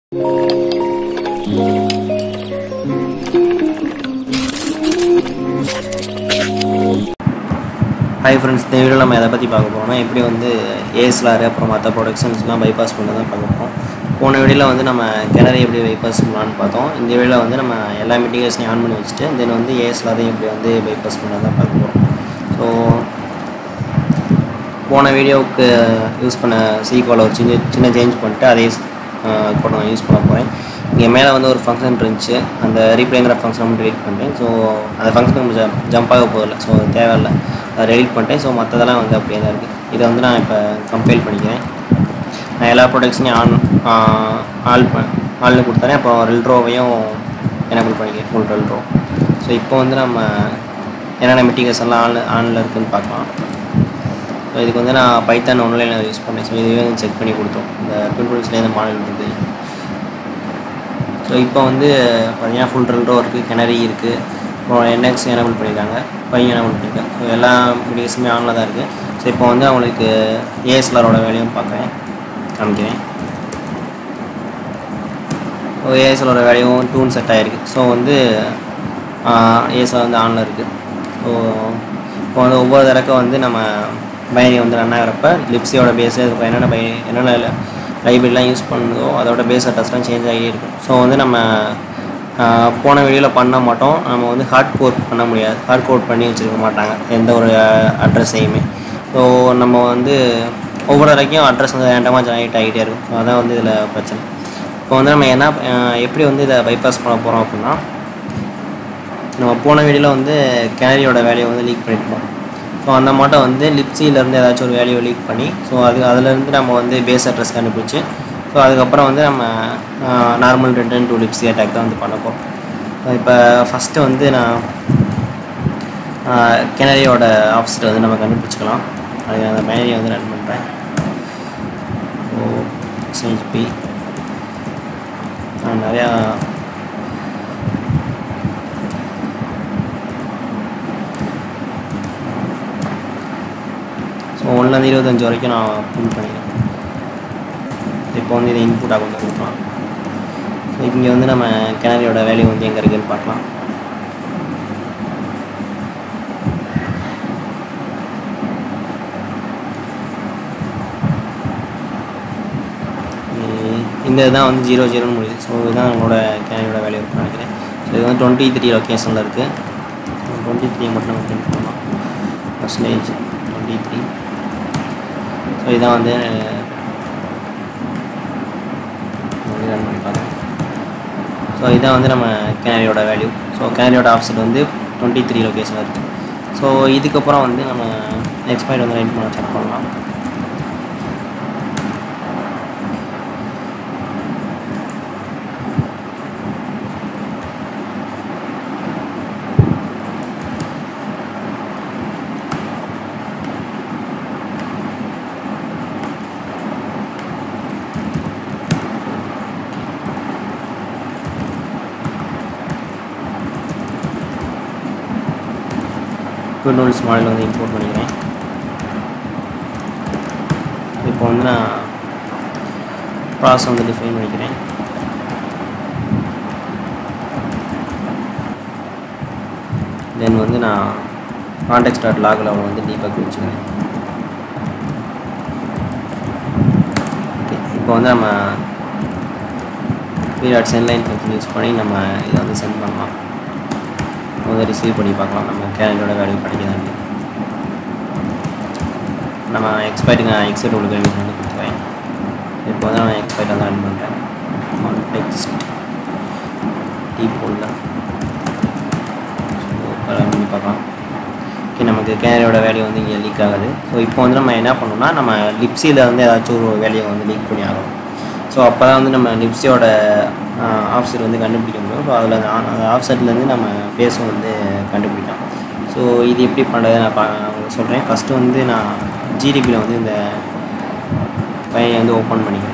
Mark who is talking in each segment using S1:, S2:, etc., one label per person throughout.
S1: Hi friends இந்த வீடியோவில் நம்ம எதை பற்றி பார்க்க போகிறோம்னா எப்படி வந்து ஏஎஸ்லார் அப்புறம் மற்ற ப்ரொடக்ஷன்ஸ்லாம் பைபாஸ் பண்ண தான் பார்க்க போகிறோம் போன வீடியோவில் வந்து நம்ம கிணறு எப்படி பைபாஸ் பண்ணலான்னு பார்த்தோம் இந்த வீடியோவில் வந்து நம்ம எல்லா மிட்டிகேஷனையும் ஆன் பண்ணி வச்சுட்டு தென் வந்து ஏஎஸ்லாரையும் எப்படி வந்து பைபாஸ் பண்ண தான் பார்க்க போகிறோம் ஸோ போன வீடியோவுக்கு யூஸ் பண்ண சீக்வலை ஒரு சின்ன சின்ன சேஞ்ச் பண்ணிட்டு அதே இப்போ நான் யூஸ் பண்ண போகிறேன் இங்கே மேலே வந்து ஒரு ஃபங்க்ஷன் இருந்துச்சு அந்த ரீப்ளேங்கிற ஃபங்க்ஷனை மட்டும் டெலிட் பண்ணிட்டேன் ஸோ அந்த ஃபங்க்ஷன் கொஞ்சம் ஜம்ப் ஆக போதில்ல ஸோ அது தேவையில்லை அதை டெலிட் பண்ணிட்டேன் ஸோ மற்றதெல்லாம் வந்து அப்படியே தான் இருக்குது இதை வந்து நான் இப்போ கம்பைல் பண்ணிக்கிறேன் நான் எல்லா ப்ராடக்ட்ஸையும் ஆன் ஆல் ப ஆல்னு கொடுத்தேன் அப்புறம் ரெல்ட்ரோவையும் எனபிள் பண்ணிக்கிறேன் ஃபுல் ரெல்ட்ரோ ஸோ இப்போ வந்து நம்ம என்னென்ன மெட்டீரியல்ஸ் எல்லாம் ஆன் ஆனில் இருக்குதுன்னு பார்க்கலாம் ஸோ இதுக்கு வந்து நான் பைத்தான் ஆன்லைனில் யூஸ் பண்ணேன் ஸோ இதுவே வந்து செக் பண்ணி கொடுத்தோம் இந்த பிம்பிள்ஸ்லேருந்து மாடல் இருக்குது ஸோ இப்போ வந்து பார்த்தீங்கன்னா ஃபுல் ரெல்ட்ரோ இருக்குது கிணறி இருக்குது அப்புறம் என்எக்ஸ் எனபிள் பண்ணியிருக்காங்க பையன் எனபிள் பண்ணியிருக்காங்க ஸோ எல்லா மெட்டீரியல்ஸுமே ஆனில் தான் இருக்குது ஸோ இப்போ வந்து அவங்களுக்கு ஏஎஸ்எல்ஆரோட வேலையும் பார்க்குறேன் காமிக்கிறேன் ஸோ ஏஎஸ்எலோட வேலையும் டூன் செட் ஆகிருக்கு ஸோ வந்து ஏஎஸ்எல் வந்து ஆனில் இருக்குது ஸோ இப்போ வந்து ஒவ்வொரு தடக்க வந்து நம்ம பைனரி வந்து ரன் ஆகிறப்ப லிப்ஸியோட பேஸு அதுக்கப்புறம் என்னென்ன பை என்னென்ன லைப்ரரிலாம் யூஸ் பண்ணுதோ அதோட பேஸ் அட்ரஸ்லாம் சேஞ்ச் ஆகியே இருக்கும் ஸோ வந்து நம்ம ஆஹ், போன வீடியோவில் பண்ண மாட்டோம் நம்ம வந்து ஹார்ட் கோட் பண்ண முடியாது ஹார்ட் கோட் பண்ணி வச்சுருக்க மாட்டாங்க எந்த ஒரு அட்ரஸையுமே ஸோ நம்ம வந்து ஒவ்வொரு வரைக்கும் அட்ரஸ் வந்து ரேண்டமாக ஜெனரேட் ஆகிட்டே இருக்கும் ஸோ அதான் வந்து இதில் பிரச்சனை இப்போ வந்து நம்ம என்ன ஆஹ், எப்படி வந்து இதை பைபாஸ் பண்ண போகிறோம் அப்படின்னா நம்ம போன வீடியோவில் வந்து கேனரியோட வேலையை வந்து லீக் பண்ணியிருப்போம் ஸோ அந்த மாட்டம் வந்து லிப்ஸிலேருந்து ஏதாச்சும் ஒரு வேலையை லீக் பண்ணி ஸோ அது அதுலேருந்து நம்ம வந்து பேஸ் அட்ரஸ் கண்டுபிடிச்சி ஸோ அதுக்கப்புறம் வந்து நம்ம normal return to libc attack தான் வந்து பண்ண போகிறோம் இப்போ ஃபஸ்ட்டு வந்து நான் கிணறியோட ஆப்ஷிட் வந்து நம்ம கண்டுபிடிச்சிக்கலாம் அதுக்கு அந்த மேனரியை வந்து ரன் பண்ணுறேன் ஸோ எஸ்ஹெச்பி நான் நிறையா ஸோ ஒன்றுலேருந்து இருபத்தஞ்சி வரைக்கும் நான் பின் பண்ணிக்கிறேன் இப்போ வந்து இதை இன்புட்டாக கொண்டு கொடுக்கலாம் ஸோ இங்கே வந்து நம்ம கிணறியோட வேல்யூ வந்து எங்கே இருக்குதுன்னு பார்க்கலாம் இ- இந்த இதுதான் வந்து ஜீரோ ஜீரோன்னு முடியுது ஸோ இதுதான் நம்மளோட கேனரியோட வேல்யூ இருக்குன்னு நினைக்கிறேன் ஸோ இது வந்து டுவெண்ட்டி த்ரீ லொக்கேஷனில் இருக்குது டுவெண்ட்டி த்ரீ மட்டும் நம்ம பிரிண்ட் பண்ணலாம் பர்சன்டேஜ் டுவெண்ட்டி த்ரீ ஸோ இதான் வந்து ரன் பண்ணி பார்க்கலாம் ஸோ இதான் வந்து நம்ம கேனரியோட வேல்யூ ஸோ கேனரியோட ஆப்ஷன் வந்து டுவெண்ட்டி த்ரீ லொக்கேஷனில் இருக்குது ஸோ இதுக்கப்புறம் வந்து நம்ம நெக்ஸ்ட் பாயிண்ட் வந்து ரைட் பண்ண செக் பண்ணலாம் குட் நூல்ஸ் மாடல் வந்து இம்போர்ட் பண்ணிக்கிறேன் இப்போ வந்து நான் ப்ராசஸ் வந்து டிஃபைன் பண்ணிக்கிறேன் தென் வந்து நான் கான்டெக்ட் டாட் லாகில் அவனை வந்து டீபக் வச்சுக்கிறேன் ஓகே இப்போ வந்து நம்ம பீரியட் சென்லைன் ஃபங்க்ஷன் யூஸ் பண்ணி நம்ம இதை வந்து சென்ட் பண்ணலாம் வந்து ரிசீவ் பண்ணி பார்க்கலாம் நம்ம கேலண்டரோட வேல்யூ கிடைக்குதான்னு நம்ம எக்ஸ்பைட்டுங்க எக்ஸைட் உங்களுக்கு வேல்யூ வந்து கொடுத்துருவேன் இப்போ வந்து நான் எக்ஸ்பைட் வந்து ரன் பண்ணுறேன் டெக்ஸ்ட் டீ போடல ஸோ ரன் பண்ணி பார்க்கலாம் ஓகே நமக்கு கேனரியோட வேல்யூ வந்து இங்கே லீக் ஆகுது ஸோ இப்போ வந்து நம்ம என்ன பண்ணணும்னா நம்ம லிப்ஸியில் வந்து ஏதாச்சும் ஒரு வேலையை வந்து லீக் பண்ணி ஆகணும் ஸோ அப்போ தான் வந்து நம்ம லிப்ஸியோட ஆஃப்செட் வந்து கண்டுபிடிக்க முடியும் ஸோ அதில் அந்த அந்த ஆஃப்செட்லேருந்து நம்ம பேஸும் வந்து கண்டுபிடிக்கலாம் ஸோ இது எப்படி பண்ணுறது நான் பா உங்களுக்கு சொல்கிறேன் ஃபஸ்ட்டு வந்து நான் ஜிடிபியில் வந்து இந்த ஃபைலை வந்து ஓப்பன் பண்ணிக்கிறேன்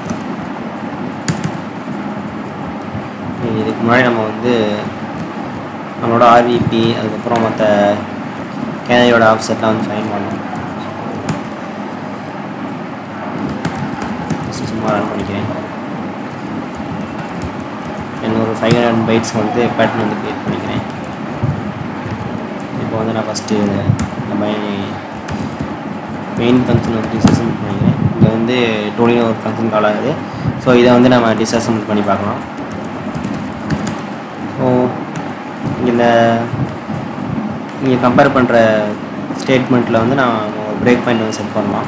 S1: இதுக்கு முன்னாடி நம்ம வந்து நம்மளோட ஆர்விபி அதுக்கப்புறம் மற்ற கேனரியோட ஆஃப்செட்லாம் வந்து ஃபைன் பண்ணோம் சும்மா ரன் பண்ணிக்கிறேன் ஒரு ஃபைவ் ஹண்ட்ரட் பைட்ஸ் வந்து பேட்டர்ன் வந்து க்ரியேட் பண்ணிக்கிறேன் இப்போ வந்து நான் ஃபஸ்ட்டு நம்ம மெயின் ஃபங்க்ஷன் வந்து டிஸ்அசம்பிள் பண்ணிக்கிறேன் இங்கே வந்து டோலினோ ஒரு ஃபங்க்ஷன் கால் ஆகுது ஸோ இதை வந்து நம்ம டிஸ்அசம்பிள் பண்ணி பார்க்கலாம் ஸோ இங்கே இந்த நீங்கள் கம்பேர் பண்ணுற ஸ்டேட்மெண்ட்டில் வந்து நான் ஒரு பிரேக் பாயிண்ட் வந்து செட் பண்ணலாம்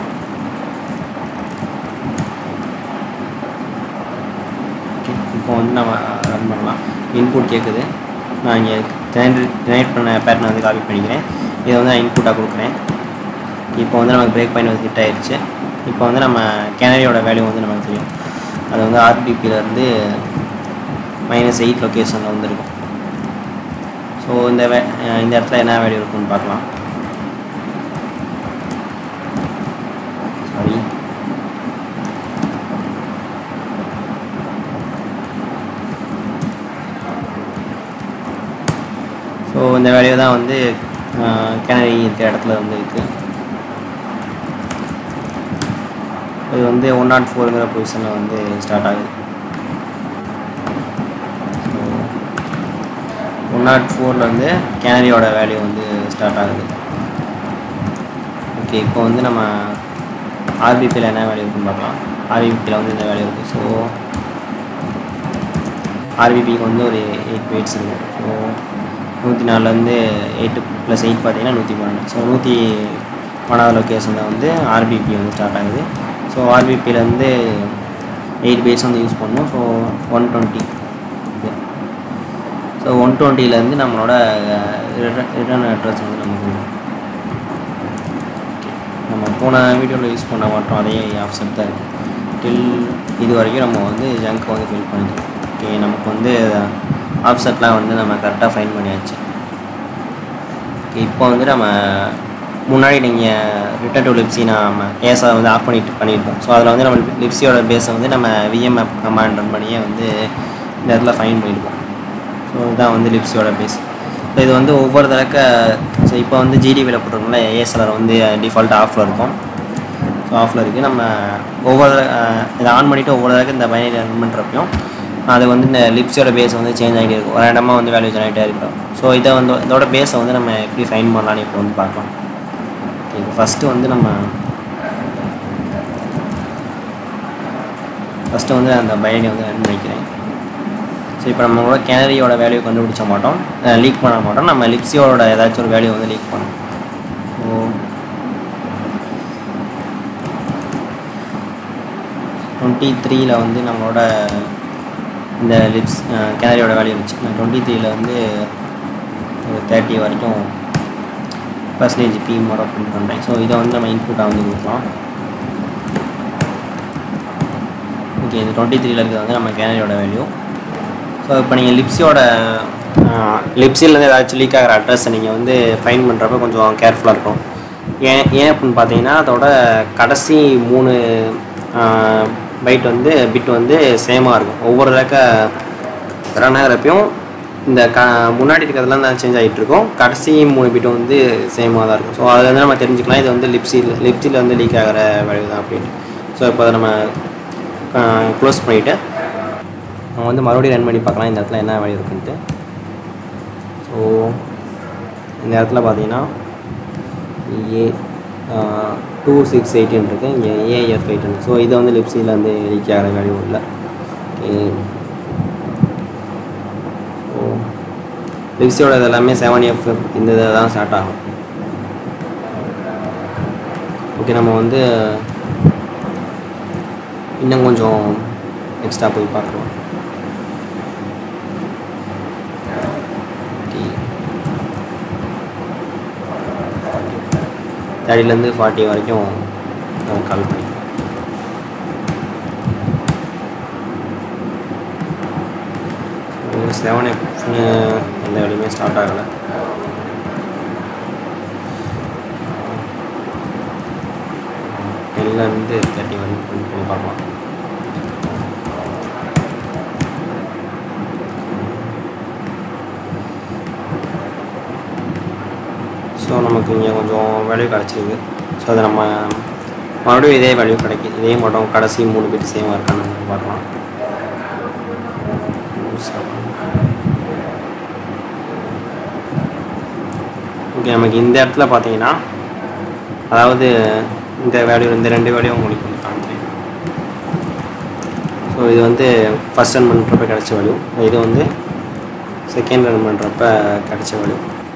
S1: ஓகே இப்போ வந்து நம்ம ரன் பண்ணலாம் இன்புட் கேட்குது நான் இங்கே ஜெனரேட் ஜெனரேட் பண்ண பேட்டர்னை வந்து காப்பி பண்ணிக்கிறேன் இதை வந்து நான் இன்புட்டாக கொடுக்குறேன் இப்போ வந்து நமக்கு பிரேக் பாயிண்ட் வந்து ஹிட் ஆயிடுச்சு இப்போ வந்து நம்ம கேனரியோட வேல்யூ வந்து நமக்கு தெரியும் அது வந்து ஆர்பிபியிலேருந்து மைனஸ் எயிட் லொக்கேஷனில் வந்து இருக்கும் ஸோ இந்த வே இந்த இடத்துல என்ன வேல்யூ இருக்குன்னு பார்க்கலாம் சாரி ஸோ இந்த வேல்யூ தான் வந்து கேனரி இருக்கிற இடத்துல வந்து இருக்குது இது வந்து ஒன் நாட் ஃபோருங்கிற பொசிஷனில் வந்து ஸ்டார்ட் ஆகுது ஸோ ஒன் நாட் ஃபோரில் வந்து கேனரியோட வேல்யூ வந்து ஸ்டார்ட் ஆகுது ஓகே இப்போ வந்து நம்ம ஆர்பிபியில் என்ன வேல்யூ இருக்குன்னு பார்க்கலாம் ஆர்பிபியில் வந்து இந்த வேல்யூ இருக்குது ஸோ ஆர்பிபிக்கு வந்து ஒரு எயிட் வெயிட்ஸ் இருக்கும் ஸோ நூற்றி நாலுலேருந்து எயிட்டு ப்ளஸ் எயிட் பார்த்தீங்கன்னா நூற்றி பன்னெண்டு ஸோ நூற்றி பன்னெண்டாவது லொக்கேஷனில் வந்து ஆர்பிபி வந்து ஸ்டார்ட் ஆகுது ஸோ ஆர்பிபியிலேருந்து எயிட் பேஸ் வந்து யூஸ் பண்ணணும் so one twenty so one டுவெண்ட்டிலேருந்து நம்மளோட ரிட்டர்ன் அட்ரஸ் வந்து நமக்கு வரும். நம்ம போன வீடியோவில் யூஸ் பண்ண மாட்டோம் அதே ஆப்ஷன் தான் இருக்குது டில் இது வரைக்கும் நம்ம வந்து ஜங்க் வந்து ஃபில் பண்ணிக்கலாம் ஓகே நமக்கு வந்து ஆப்செட்லாம் வந்து நம்ம கரெக்டாக ஃபைன் பண்ணியாச்சு ஓகே இப்போ வந்து நம்ம முன்னாடி நீங்கள் ரிட்டன் டு லிப்ஸி நம்ம ஏஸை வந்து ஆஃப் பண்ணிட்டு பண்ணியிருப்போம் ஸோ அதில் வந்து நம்ம லிப்ஸியோட பேஸை வந்து நம்ம விஎம்எஃப் கமாண்ட் ரன் பண்ணியே வந்து இந்த இடத்துல ஃபைன் பண்ணியிருப்போம் ஸோ இதுதான் வந்து லிப்ஸியோட பேஸ் ஸோ இது வந்து ஒவ்வொரு தடக்க ஸோ இப்போ வந்து ஜிடிபியில் போட்டிருக்கோம்ல ஏஎஸ்எல்ஆர் வந்து டிஃபால்ட் ஆஃபில் இருக்கும் ஸோ ஆஃபில் இருக்குது நம்ம ஒவ்வொரு அஹ், இதை ஆன் பண்ணிவிட்டு ஒவ்வொரு தடக்க இந்த பைனரி ரன் பண்ணுறப்பையும் அது வந்து இந்த லிப்ஸோட பேஸ் வந்து சேஞ்ச் ஆகிட்டே இருக்கும் ஒரு இடமா வந்து வேல்யூ ஜெனரேட் ஆகிருக்கும் ஸோ இதை வந்து இதோட பேஸை வந்து நம்ம எப்படி ஃபைன் பண்ணலாம்னு இப்போ வந்து பார்க்கலாம் இப்போ ஃபஸ்ட்டு வந்து நம்ம ஃபஸ்ட்டு வந்து அந்த பைனரி வந்து ரன் பண்ணிக்கிறேன் ஸோ இப்போ நம்மளோட கேனரியோட வேல்யூ கண்டுபிடிச்ச மாட்டோம் லீக் பண்ண மாட்டோம் நம்ம லிப்ஸியோட ஏதாச்சும் ஒரு வேல்யூ வந்து லீக் பண்ணோம் ஸோ டுவெண்ட்டி த்ரீயில் வந்து நம்மளோட இந்த லிப்ஸ் கேனரியோட வேல்யூ இருந்துச்சு நான் டுவெண்ட்டி த்ரீயில் வந்து ஒரு தேர்ட்டி வரைக்கும் பர்சன்டேஜ் பி மோட பிரிண்ட் பண்ணுறேன் ஸோ இதை வந்து நம்ம இன்புட்டாக வந்து கொடுக்கலாம் ஓகே இது டுவெண்ட்டி த்ரீல இருக்கிறது வந்து நம்ம கேனரியோட வேல்யூ ஸோ இப்போ நீங்கள் லிப்ஸியோட லிப்ஸிலேருந்து ஏதாச்சும் லீக் ஆகிற அட்ரஸை நீங்கள் வந்து ஃபைன் பண்ணுறப்ப கொஞ்சம் கேர்ஃபுல்லாக இருக்கும் ஏன் ஏன் அப்படின்னு பார்த்தீங்கன்னா அதோட கடைசி மூணு பைட் வந்து பிட் வந்து சேமாக இருக்கும் ஒவ்வொரு தடக்க ரன் ஆகிறப்பையும் இந்த க முன்னாடி இருக்கிறதுலாம் தான் சேஞ்ச் ஆகிட்டு இருக்கும் கடைசி மூணு பிட் வந்து சேமாக தான் இருக்கும் ஸோ அதில் வந்து நம்ம தெரிஞ்சுக்கலாம் இது வந்து லிப்ஸில் லிப்ஸில் வந்து லீக் ஆகிற வேல்யூ தான் அப்படின்ட்டு ஸோ இப்போ அதை நம்ம க்ளோஸ் பண்ணிவிட்டு நம்ம வந்து மறுபடியும் ரன் பண்ணி பார்க்கலாம் இந்த இடத்துல என்ன வேல்யூ இருக்குன்ட்டு ஸோ இந்த இடத்துல பார்த்தீங்கன்னா ஏ டூ சிக்ஸ் எயிட்டின் இருக்குது இங்கே ஏஎஃப் எயிட்டின் ஸோ இதை வந்து லிப்ஸியில் வந்து லீக் ஆகிற வேல்யூ இல்லை ஓகே ஸோ லிப்ஸியோட இது எல்லாமே செவன் எஃப் இந்த இதில் தான் ஸ்டார்ட் ஆகும் ஓகே நம்ம வந்து இன்னும் கொஞ்சம் எக்ஸ்ட்ரா போய் பார்க்கலாம் தேர்ட்டிலேருந்து ஃபார்ட்டி வரைக்கும் நம்ம கால் பண்ணிக்கலாம் செவன் எஃப்னு எந்த வேலையுமே ஸ்டார்ட் ஆகலை டென்லேருந்து தேர்ட்டி வரைக்கும் பண்ணி பண்ணி பார்க்கலாம் ஸோ நமக்கு இங்கே கொஞ்சம் வேல்யூ கிடச்சிருக்கு ஸோ அதை நம்ம மறுபடியும் இதே வேல்யூ கிடைக்கும் இதே மட்டும் கடைசி மூணு பேர் சேமாக இருக்கான்னு பார்க்கலாம் ஓகே நமக்கு இந்த இடத்துல பார்த்தீங்கன்னா அதாவது இந்த வேல்யூ இந்த ரெண்டு வேல்யூ உங்களுக்கு வந்து காமிக்கிறேன் ஸோ இது வந்து ஃபஸ்ட் ரன் பண்ணுறப்ப கிடைச்ச வேல்யூ இது வந்து செகண்ட் ரன் பண்ணுறப்ப கிடைச்ச வேல்யூ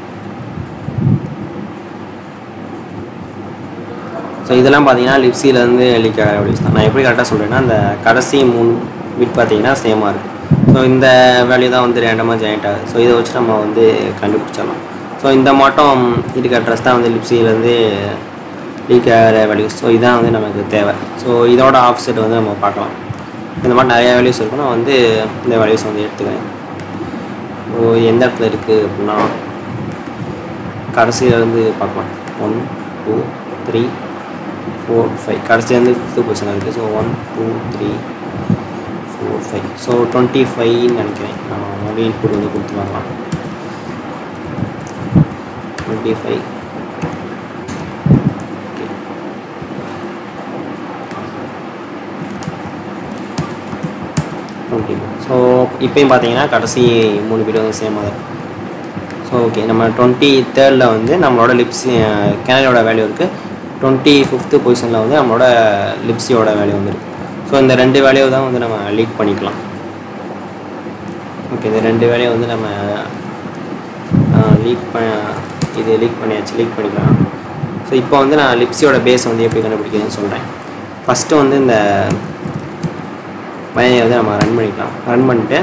S1: ஸோ இதெல்லாம் பார்த்தீங்கன்னா லிப்ஸிலேருந்து லீக் ஆகிற வேல்யூஸ் தான் நான் எப்படி கரெக்டாக சொல்கிறேன்னா அந்த கடைசி மூணு பிட் பார்த்தீங்கன்னா சேமாக இருக்குது ஸோ இந்த வேல்யூ தான் வந்து ரேண்டமாக ஜாயிண்ட் ஆகுது ஸோ இதை வச்சு நம்ம வந்து கண்டுபிடிச்சிடலாம் ஸோ இந்த மட்டும் இருக்க அட்ரஸ் தான் வந்து லிப்ஸிலேருந்து லீக் ஆகிற வேல்யூஸ் ஸோ இதான் வந்து நமக்கு தேவை ஸோ இதோட ஆப்செட் வந்து நம்ம பார்க்கலாம் இந்த மாதிரி நிறைய வேல்யூஸ் இருக்கும் நான் வந்து இந்த வேல்யூஸ் வந்து எடுத்துக்கிறேன் ஸோ எந்த இடத்துல இருக்குது அப்படின்னா கடைசியிலேருந்து பார்க்கலாம் one two three four five கடைசியிலேருந்து ஃபிஃப்த்து பொசிஷன் இருக்குது so one two three four five so twenty ஃபைவ்னு நினைக்கிறேன் நம்ம வந்து இன்புட் வந்து கொடுத்துருவாங்களாம் டுவெண்ட்டி ஃபைவ் டுவெண்ட்டி ஸோ இப்போயும் பார்த்தீங்கன்னா கடைசி மூணு பீரியட் வந்து சேமாக தான் ஸோ ஓகே நம்ம டுவெண்ட்டி தேர்டில் வந்து நம்மளோட லிப்ஸி கேனரியோட வேல்யூ இருக்குது டுவெண்ட்டி ஃபிஃப்த்து பொசிஷனில் வந்து நம்மளோட லிப்ஸியோட வேல்யூ வந்து இருக்குது ஸோ இந்த ரெண்டு வேல்யூ தான் வந்து நம்ம லீக் பண்ணிக்கலாம் ஓகே இந்த ரெண்டு வேலையை வந்து நம்ம லீக் பண்ண இது லீக் பண்ணியாச்சு லீக் பண்ணிக்கலாம் ஸோ இப்போ வந்து நான் லிப்ஸியோட பேஸ் வந்து எப்படி கண்டுபிடிக்கிறதுன்னு சொல்கிறேன் ஃபஸ்ட்டு வந்து இந்த பயனை வந்து நம்ம ரன் பண்ணிக்கலாம் ரன் பண்ணிட்டு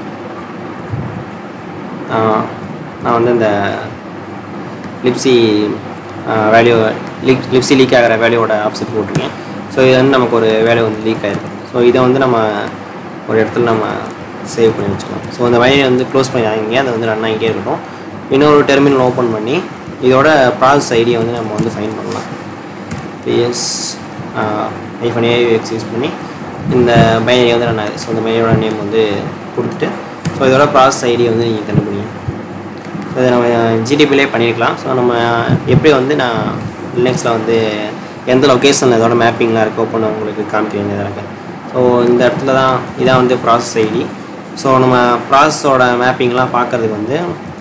S1: நான் வந்து இந்த libc value leak libc leak ஆகிற வேல்யூவோட ஆப்ஷன் போட்டிருக்கேன் ஸோ இது வந்து நமக்கு ஒரு வேல்யூ வந்து லீக் ஆகிருக்கு ஸோ இதை வந்து நம்ம ஒரு இடத்துல நம்ம சேவ் பண்ணி வச்சுக்கலாம் ஸோ அந்த வயரை வந்து க்ளோஸ் பண்ணி வாங்கிங்க அதை வந்து ரன் ஆகிட்டே இருக்கட்டும் இன்னொரு டெர்மினல் ஓப்பன் பண்ணி இதோட ப்ராசஸ் ஐடியை வந்து நம்ம வந்து ஃபைன் பண்ணலாம் பிஎஸ் ஐஃபோன் ஏஎக்ஸ் யூஸ் பண்ணி இந்த பைனரி வந்து ரன் ஆகுது ஸோ இந்த பைனரியோட நேம் வந்து கொடுத்துட்டு ஸோ இதோட ப்ராசஸ் ஐடியை வந்து நீங்கள் கண்டுபிடிங்க ஸோ இதை நம்ம ஜிடிபிலே பண்ணியிருக்கலாம் ஸோ நம்ம எப்படி வந்து நான் லினக்ஸில் வந்து எந்த லொக்கேஷனில் இதோட மேப்பிங்லாம் இருக்கோ அப்படின்னு உங்களுக்கு காமிக்கிறேன் இந்த இதில் ஸோ இந்த இடத்துல தான் இதான் வந்து ப்ராசஸ் ஐடி ஸோ நம்ம ப்ராசஸோட மேப்பிங்லாம் பார்க்கறதுக்கு வந்து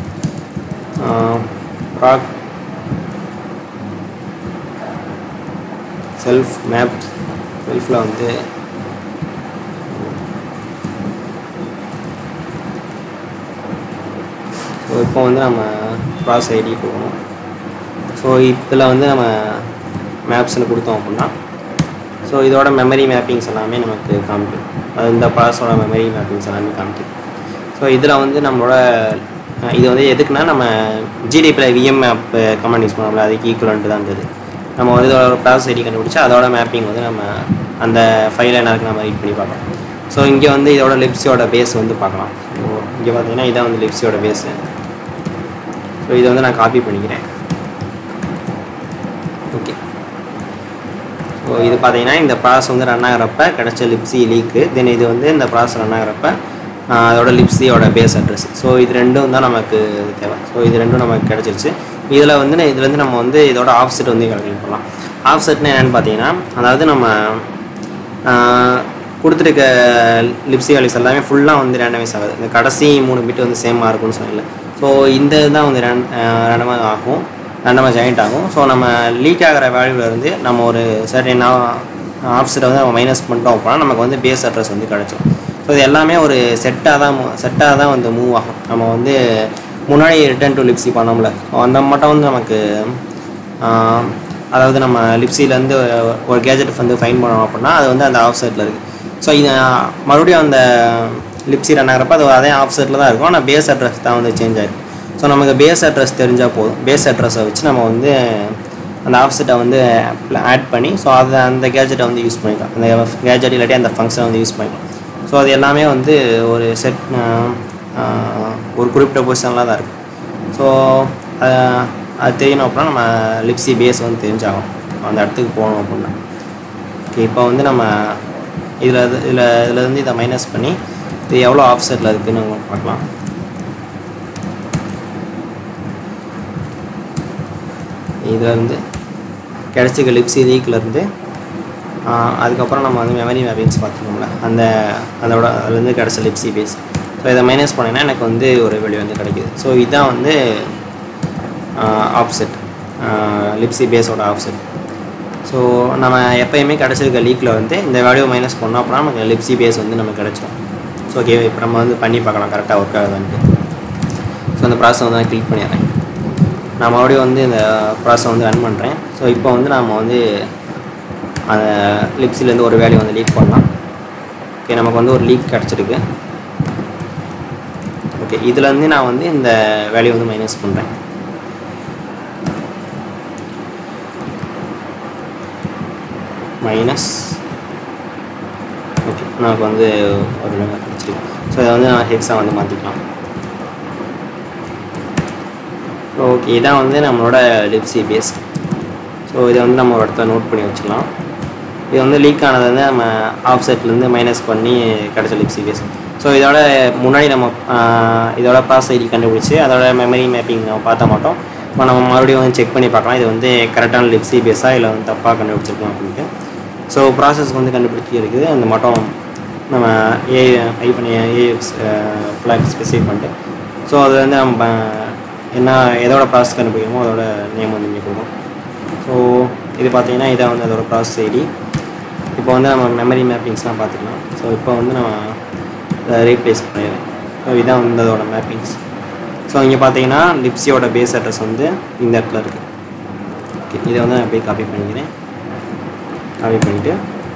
S1: ப்ராக் செல்ஃப் மேப் செல்ஃபில் வந்து ஸோ இப்போ வந்து நம்ம ப்ராசஸ் ஐடி போகணும் ஸோ இதில் வந்து நம்ம மேப்ஸில் கொடுத்தோம் அப்படின்னா ஸோ இதோட மெமரி மேப்பிங்ஸ் எல்லாமே நமக்கு காமிக்கும் அது இந்த ப்ராசஸோட மெமரி மேப்பிங்ஸ் எல்லாமே காமிக்கும் ஸோ இதில் வந்து நம்மளோட அஹ், இது வந்து எதுக்குன்னா நம்ம ஜிடிபியில் விஎம் மேப் கமெண்ட் யூஸ் பண்ணோம்ல அதுக்கு ஈக்குவலன்ட்டு தான் இருந்தது நம்ம வந்து இதோட ப்ராசஸ் ஐடி கண்டுபிடிச்சி அதோட மேப்பிங் வந்து நம்ம அந்த ஃபைலை என்ன இருக்கு நம்ம ரீட் பண்ணி பார்க்கலாம் ஸோ இங்கே வந்து இதோட லிப்ஸியோட பேஸ் வந்து பார்க்கலாம் ஸோ இங்கே பார்த்தீங்கன்னா இதான் வந்து லிப்ஸியோட பேஸு ஸோ இதை வந்து நான் காப்பி பண்ணிக்கிறேன் ஓகே ஸோ இது பார்த்தீங்கன்னா இந்த ப்ராசஸ் வந்து ரன் ஆகிறப்ப கிடைச்ச லிப்ஸி லீக்கு தென் இது வந்து இந்த ப்ராசஸ் ரன் ஆகிறப்ப ஆஹ், அதோட லிப்ஸியோட பேஸ் அட்ரஸ் ஸோ இது ரெண்டும் தான் நமக்கு தேவை ஸோ இது ரெண்டும் நமக்கு கிடச்சிருச்சு இதில் வந்து இதுல இருந்து நம்ம வந்து இதோட ஆஃப்செட் வந்து கால்குலேட் பண்ணலாம் ஆஃப்செட்னா என்னென்னு பார்த்தீங்கன்னா அதாவது நம்ம ஆஹ், கொடுத்துருக்க லிப்ஸி வேல்யூஸ் எல்லாமே ஃபுல்லாக வந்து ரேண்டமைஸ் ஆகுது இந்த கடைசி மூணு பிட் வந்து சேமாக இருக்கும்னு சொன்னல ஸோ இந்த இதுதான் வந்து ரேண்ட் ரேண்டமாக ஆகும் ரேண்டமாக ஜாயிண்ட் ஆகும் ஸோ நம்ம லீக் ஆகிற வேல்யூலேருந்து நம்ம ஒரு சர்டன் ஆஃப்செட்டை வந்து நம்ம மைனஸ் பண்ணிட்டோம் அப்படின்னா நமக்கு வந்து பேஸ் அட்ரஸ் வந்து கிடச்சிரும் ஸோ இது எல்லாமே ஒரு செட்டாக தான் செட்டாக தான் வந்து மூவ் ஆகும் நம்ம வந்து முன்னாடி ரிட்டர்ன் டு லிப்ஸி பண்ணோம்ல ஸோ அந்த மட்டும் வந்து நமக்கு ஆஹ், அதாவது நம்ம லிப்ஸிலேருந்து ஒரு கேஜெட் வந்து ஃபைன் பண்ணோம் அப்படின்னா அது வந்து அந்த ஆஃப் செட்டில் இருக்குது ஸோ இது மறுபடியும் அந்த லிப்ஸி ரன் ஆகிறப்ப அது அதே ஆஃப் செட்டில் தான் இருக்கும் ஆனால் பேஸ் அட்ரஸ் தான் வந்து சேஞ்ச் ஆகிடும் ஸோ நமக்கு பேஸ் அட்ரஸ் தெரிஞ்சால் போதும் பேஸ் அட்ரஸை வச்சு நம்ம வந்து அந்த ஆஃப்செட்டை வந்து ஆட் பண்ணி ஸோ அதை அந்த கேஜெட்டை வந்து யூஸ் பண்ணிக்கலாம் அந்த கேஜெட் இல்லாட்டி அந்த ஃபங்க்ஷனை வந்து யூஸ் பண்ணிக்கலாம் ஸோ அது எல்லாமே வந்து ஒரு செட் ஒரு குறிப்பிட்ட பொசிஷனில் தான் இருக்குது ஸோ அது தெரியணும் அப்படின்னா நம்ம லிப்ஸி பேஸ் வந்து தெரிஞ்சாகும் அந்த இடத்துக்கு போகணும் அப்படின்னா ஓகே இப்போ வந்து நம்ம இதில் இதில் இதில் இருந்து இதை மைனஸ் பண்ணி இது எவ்வளோ ஆஃப்செட்டில் இருக்குதுன்னு நம்ம பார்க்கலாம் இதில் இருந்து கிடச்சிக்க லிப்ஸி லீக்லேருந்து அதுக்கப்புறம் நம்ம வந்து மெமரி மேப்பிங்ஸ் பார்த்துக்கோம்ல அந்த அதோட அதுலேருந்து கிடச்ச லிப்ஸி பேஸ் ஸோ இதை மைனஸ் பண்ணினா எனக்கு வந்து ஒரு வெளி வந்து கிடைக்குது ஸோ இதுதான் வந்து ஆஃப்செட் லிப்ஸி பேஸோட ஆஃப்செட் ஸோ நம்ம எப்பயுமே கிடச்சிருக்க லீக்கில் வந்து இந்த வேல்யூ மைனஸ் பண்ணோம் அப்படின்னா நமக்கு லிப்ஸி பேஸ் வந்து நமக்கு கிடச்சிரும் ஸோ ஓகே இப்போ நம்ம வந்து பண்ணி பார்க்கலாம் கரெக்டாக ஒர்க் ஆகுதான்ட்டு ஸோ அந்த ப்ராசஸ் வந்து நான் கிளிக் பண்ணிடுறேன் நான் மறுபடியும் வந்து இந்த ப்ராசஸ் வந்து ரன் பண்ணுறேன் ஸோ இப்போ வந்து நம்ம வந்து அந்த லிப்ஸிலேருந்து ஒரு வேல்யூ வந்து லீக் பண்ணலாம் ஓகே நமக்கு வந்து ஒரு லீக் கிடச்சிருக்கு ஓகே இதுலேருந்து நான் வந்து இந்த வேல்யூ வந்து மைனஸ் பண்ணுறேன் மைனஸ் ஓகே நமக்கு வந்து ஒரு நம்பர் கிடச்சிருக்கு ஸோ இதை வந்து நான் ஹெக்ஸாக வந்து மாற்றிக்கலாம் ஓகே இதான் வந்து நம்மளோட லிப்ஸி பேஸ் ஸோ இதை வந்து நம்ம ஒரு இடத்துல நோட் பண்ணி வச்சுக்கலாம் இது வந்து லீக் ஆனது வந்து நம்ம ஆஃப் செட்லேருந்து மைனஸ் பண்ணி கிடச்ச லிப்ஸி பேஸ் ஸோ இதோட முன்னாடி நம்ம ஆஹ், இதோட ப்ராசஸ் ஐடி கண்டுபிடிச்சி அதோட மெமரி மேப்பிங் நம்ம பார்த்த மாட்டோம் இப்போ நம்ம மறுபடியும் வந்து செக் பண்ணி பார்க்கலாம் இது வந்து கரெக்டான லிப்ஸி பேஸா இல்லை வந்து தப்பாக கண்டுபிடிச்சிருக்கோம் அப்படின்ட்டு ஸோ ப்ராசஸ் வந்து கண்டுபிடிச்சி இருக்குது அந்த மட்டும் நம்ம ஏ ஐஃபன் ஏஎக்ஸ் ஃப்ளாக் ஸ்பெசிஃபை பண்ணிட்டு ஸோ அது வந்து நம்ம என்ன எதோட ப்ராசஸ் கண்டுபிடிக்கணுமோ அதோட நேம் வந்து இங்கே கொடுக்கும் ஸோ இது பார்த்தீங்கன்னா இதை வந்து அதோட ப்ராசஸ் ஐடி இப்போ வந்து நம்ம மெமரி மேப்பிங்ஸ்லாம் பார்த்துக்கலாம் ஸோ இப்போ வந்து நம்ம அதை ரீப்ளேஸ் பண்ணிடுறேன் ஸோ இதான் வந்து அதோட மேப்பிங்ஸ் ஸோ இங்கே பார்த்தீங்கன்னா லிப்ஸியோட பேஸ் அட்ரஸ் வந்து இந்த இடத்துல இருக்குது ஓகே இதை வந்து நான் அப்படியே காப்பி பண்ணிக்கிறேன் காப்பி பண்ணிவிட்டு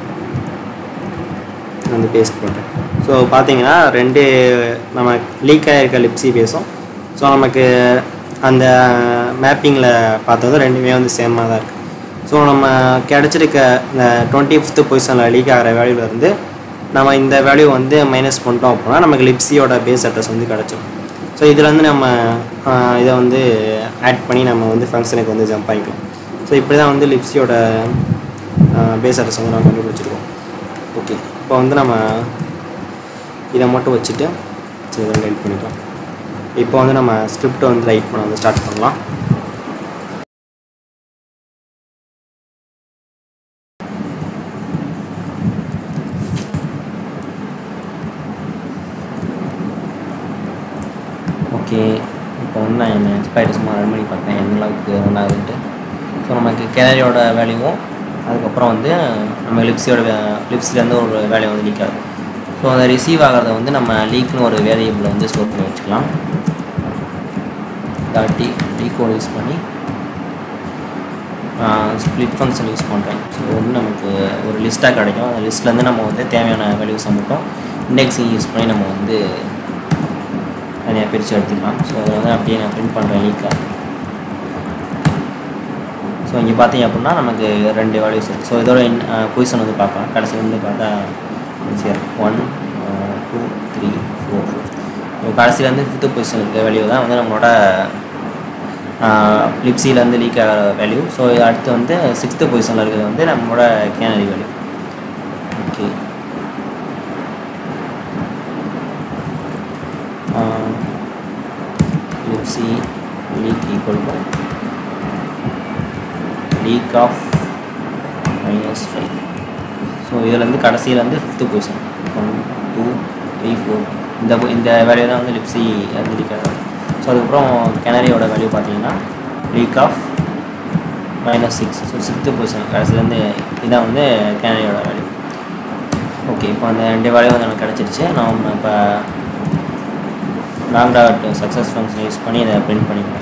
S1: வந்து பேஸ்ட் பண்ணுறேன் ஸோ பார்த்தீங்கன்னா ரெண்டு நம்ம லீக் ஆகிருக்க லிப்ஸி பேஸும் ஸோ நமக்கு அந்த மேப்பிங்கில் பார்த்ததும் ரெண்டுமே வந்து சேமாக தான் இருக்குது ஸோ நம்ம கிடச்சிருக்க இந்த டுவெண்ட்டி ஃபிஃப்த்து பொசிஷனில் லீக் ஆகிற வேல்யூலேருந்து நம்ம இந்த வேல்யூ வந்து மைனஸ் பண்ணிட்டோம் அப்படின்னா நமக்கு லிப்ஸியோட பேஸ் அட்ரஸ் வந்து கிடச்சிரும் ஸோ இதில் வந்து நம்ம ஆஹ், இதை வந்து ஆட் பண்ணி நம்ம வந்து ஃபங்க்ஷனுக்கு வந்து ஜம்ப் ஆகிக்கலாம் ஸோ இப்படி தான் வந்து லிப்ஸியோட பேஸ் அட்ரஸ் வந்து நம்ம கண்டுபிடிச்சிருக்கோம் ஓகே இப்போ வந்து நம்ம இதை மட்டும் வச்சுட்டு சரி இதை ரைட் பண்ணிக்கலாம் இப்போ வந்து நம்ம ஸ்கிரிப்டை வந்து ரைட் பண்ண வந்து ஸ்டார்ட் பண்ணலாம் ஓகே இப்போ வந்து நான் என் எக்ஸ்பைரி சும்மா ரன் பண்ணி பார்த்தேன் எந்த அளவுக்கு ரன் ஆகுதுன்ட்டு ஸோ நமக்கு கேலரியோட வேல்யூவும் அதுக்கப்புறம் வந்து நம்ம லிப்ஸியோட லிப்ஸ்லேருந்து ஒரு வேல்யூ வந்து லீக் ஆகுது ஸோ அதை ரிசீவ் ஆகிறத வந்து நம்ம லீக்னு ஒரு வேரியபிளை வந்து ஸ்டோர் பண்ணி வச்சுக்கலாம் தாட்டி டீகோட் யூஸ் பண்ணி ஸ்ப்ளிட் ஃபங்க்ஷன் யூஸ் பண்ணுறேன் ஸோ வந்து நமக்கு ஒரு லிஸ்ட்டாக கிடைக்கும் அந்த லிஸ்ட்லேருந்து நம்ம வந்து தேவையான வேல்யூஸை மட்டும் இண்டெக்ஸிங் யூஸ் பண்ணி நம்ம வந்து தனியாக பிரித்து எடுத்துக்கலாம் ஸோ அதை வந்து அப்படியே நான் பிரிண்ட் பண்ணுறேன் லீக்காக ஸோ இங்கே பார்த்தீங்க அப்படின்னா நமக்கு ரெண்டு வேல்யூஸ் இருக்குது ஸோ இதோட பொசிஷன் வந்து பார்க்கலாம் கடைசி வந்து பார்த்தா சரி one two three four so கடைசியிலேருந்து ஃபிஃப்த்து பொசிஷன் இருக்க வேல்யூ தான் வந்து நம்மளோட லிப்ஸிலேருந்து லீக் ஆகிற வேல்யூ ஸோ அடுத்து வந்து சிக்ஸ்த்து பொசிஷனில் இருக்கிறது வந்து நம்மளோட canary value okay libc leak equal to leak of minus five so இதுலேருந்து கடைசியிலேருந்து fifth position one two three four இந்த பொ- இந்த வேல்யூ தான் வந்து லிப்ஸி வந்து லீக் ஆகும் ஸோ அதுக்கப்புறம் கெனரியோட வேல்யூ பார்த்தீங்கன்னா leak of minus six so sixth position கடைசியிலேருந்து இதான் வந்து கேனரியோட வேல்யூ ஓகே இப்போ அந்த ரெண்டு வேல்யூ வந்து எனக்கு கிடச்சிருச்சு நான் இப்போ log dot success function use பண்ணி இதை பிரிண்ட் பண்ணிக்கலாம்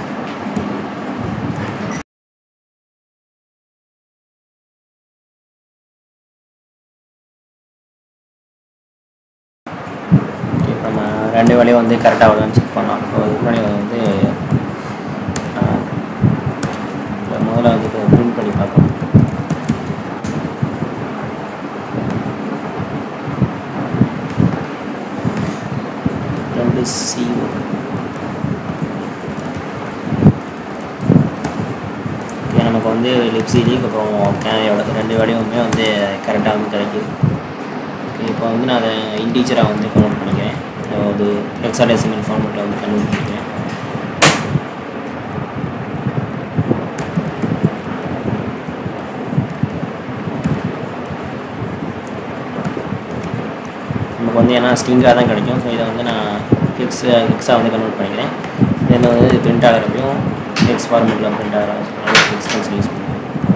S1: ஓகே இப்போ நம்ம ரெண்டு வேலையும் வந்து கரெக்டாக வருதான்னு செக் பண்ணலாம் ஸோ அதுக்கு முன்னாடி அதை வந்து ஆஹ், இல்ல, முதல்ல வந்து பிரிண்ட் பண்ணி பார்க்கலாம் ரெண்டு சி ஓகே நமக்கு வந்து லிப்ஸி லீக் அப்புறம் கேனரியோட ரெண்டு வேலையுமே வந்து கரெக்டாக வந்து கிடைக்குது ஓகே இப்போ வந்து நான் அதை இன்டீஜராக வந்து கன்வெர்ட் பண்ணிக்கிறேன் அதாவது ஹெக்ஸாடெசிமல் ஃபார்மெட்டில் வந்து கன்வெர்ட் பண்ணிக்கிறேன் நமக்கு வந்து ஏன்னா ஸ்ட்ரிங்காக தான் கிடைக்கும் ஸோ இதை வந்து நான் ஹெக்ஸ் ஹெக்ஸாக வந்து கன்வெர்ட் பண்ணிக்கிறேன் தென் வந்து பிரிண்ட் ஆகிறப்பையும் எக்ஸ் ஃபார்மெட்டில் பிரிண்ட் ஆகிற எக்ஸ்பென்ஸ் யூஸ் பண்ணுவோம்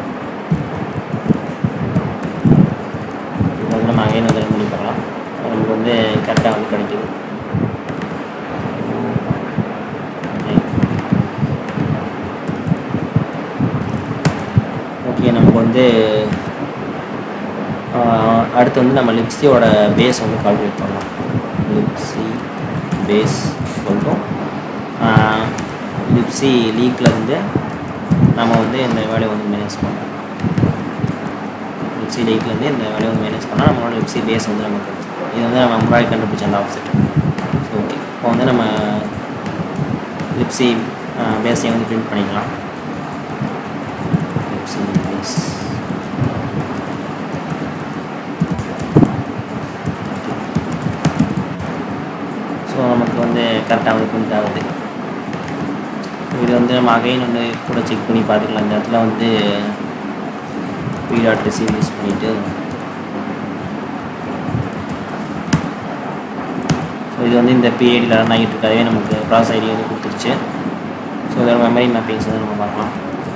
S1: இப்போ வந்து நம்ம அகைன் வந்து ரன் பண்ணி பார்க்கலாம் நமக்கு வந்து கரெக்டாக வந்து கிடைக்குது ஓகே நமக்கு வந்து ஆஹ், அடுத்து வந்து நம்ம லிப்ஸியோட பேஸ் வந்து கால்குலேட் பண்ணலாம் லிப்ஸி பேஸ் சொல்லிட்டோம் லிப்ஸி லீக்லேருந்து நம்ம வந்து இந்த வேலையை வந்து மேனேஜ் பண்ணலாம் லிப்ஸி லீக்லேருந்து இந்த வேலையை வந்து மேனேஜ் பண்ணால் நம்மளோட லிப்ஸி பேஸ் வந்து நமக்கு கிடைச்சிடும். இது வந்து நம்ம முன்னாடி கண்டுபிடிச்ச அந்த ஆப்செட் ஓகே இப்போ வந்து நம்ம லிப்ஸி பேஸையும் வந்து பிரிண்ட் பண்ணிக்கலாம் லிப்ஸி பேஸ் ஸோ நமக்கு வந்து கரெக்டாக வந்து பிரிண்ட் ஆகுது இது வந்து நம்ம அகைன் வந்து கூட செக் பண்ணி பார்த்துக்கலாம் இந்த இடத்துல வந்து வீடாட் ரிசீவ் யூஸ் பண்ணிவிட்டு ஸோ இது வந்து இந்த பிஏடியில் ரன் ஆகிட்டு இருக்காதே நமக்கு ப்ராசஸ் ஐடி வந்து கொடுத்துருச்சு ஸோ இதோட மெமரி மேப்பிங்ஸ் வந்து நம்ம பார்க்கலாம்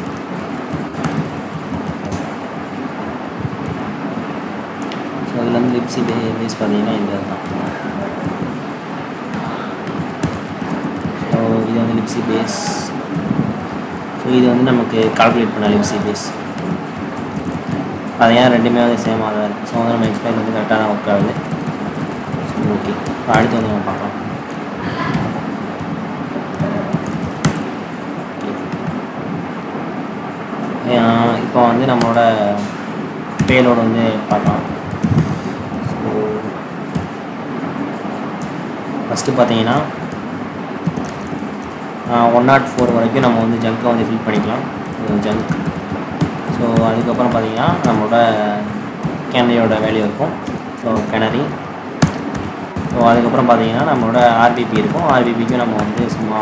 S1: ஸோ இதில் வந்து லிப்ஸி பே பேஸ் பார்த்தீங்கன்னா இந்த தான் ஸோ இது வந்து லிப்ஸி பேஸ் ஸோ இது வந்து நமக்கு கால்குலேட் பண்ண லிப்ஸி பேஸ் அது ஏன் ரெண்டுமே வந்து சேமாக தான் இருக்குது ஸோ வந்து நம்ம எக்ஸ்பிளைன் வந்து கரெக்டாக தான் ஒர்க் ஆகுது ஸோ ஓகே இப்போ அடுத்து வந்து நம்ம பார்க்கலாம் Okay. இப்போ வந்து நம்மளோட பேலோடு வந்து பார்க்கலாம் ஸோ ஃபஸ்ட்டு பார்த்தீங்கன்னா ஒன் நாட் ஃபோர் வரைக்கும் நம்ம வந்து ஜங்கை வந்து ஃபில் பண்ணிக்கலாம் ஜங்க் ஸோ அதுக்கப்புறம் பார்த்தீங்கன்னா நம்மளோட கேனரியோட வேல்யூ இருக்கும் ஸோ கேனரி ஸோ அதுக்கப்புறம் பார்த்தீங்கன்னா நம்மளோட ஆர்பிபி இருக்கும் ஆர்பிபிக்கும் நம்ம வந்து சும்மா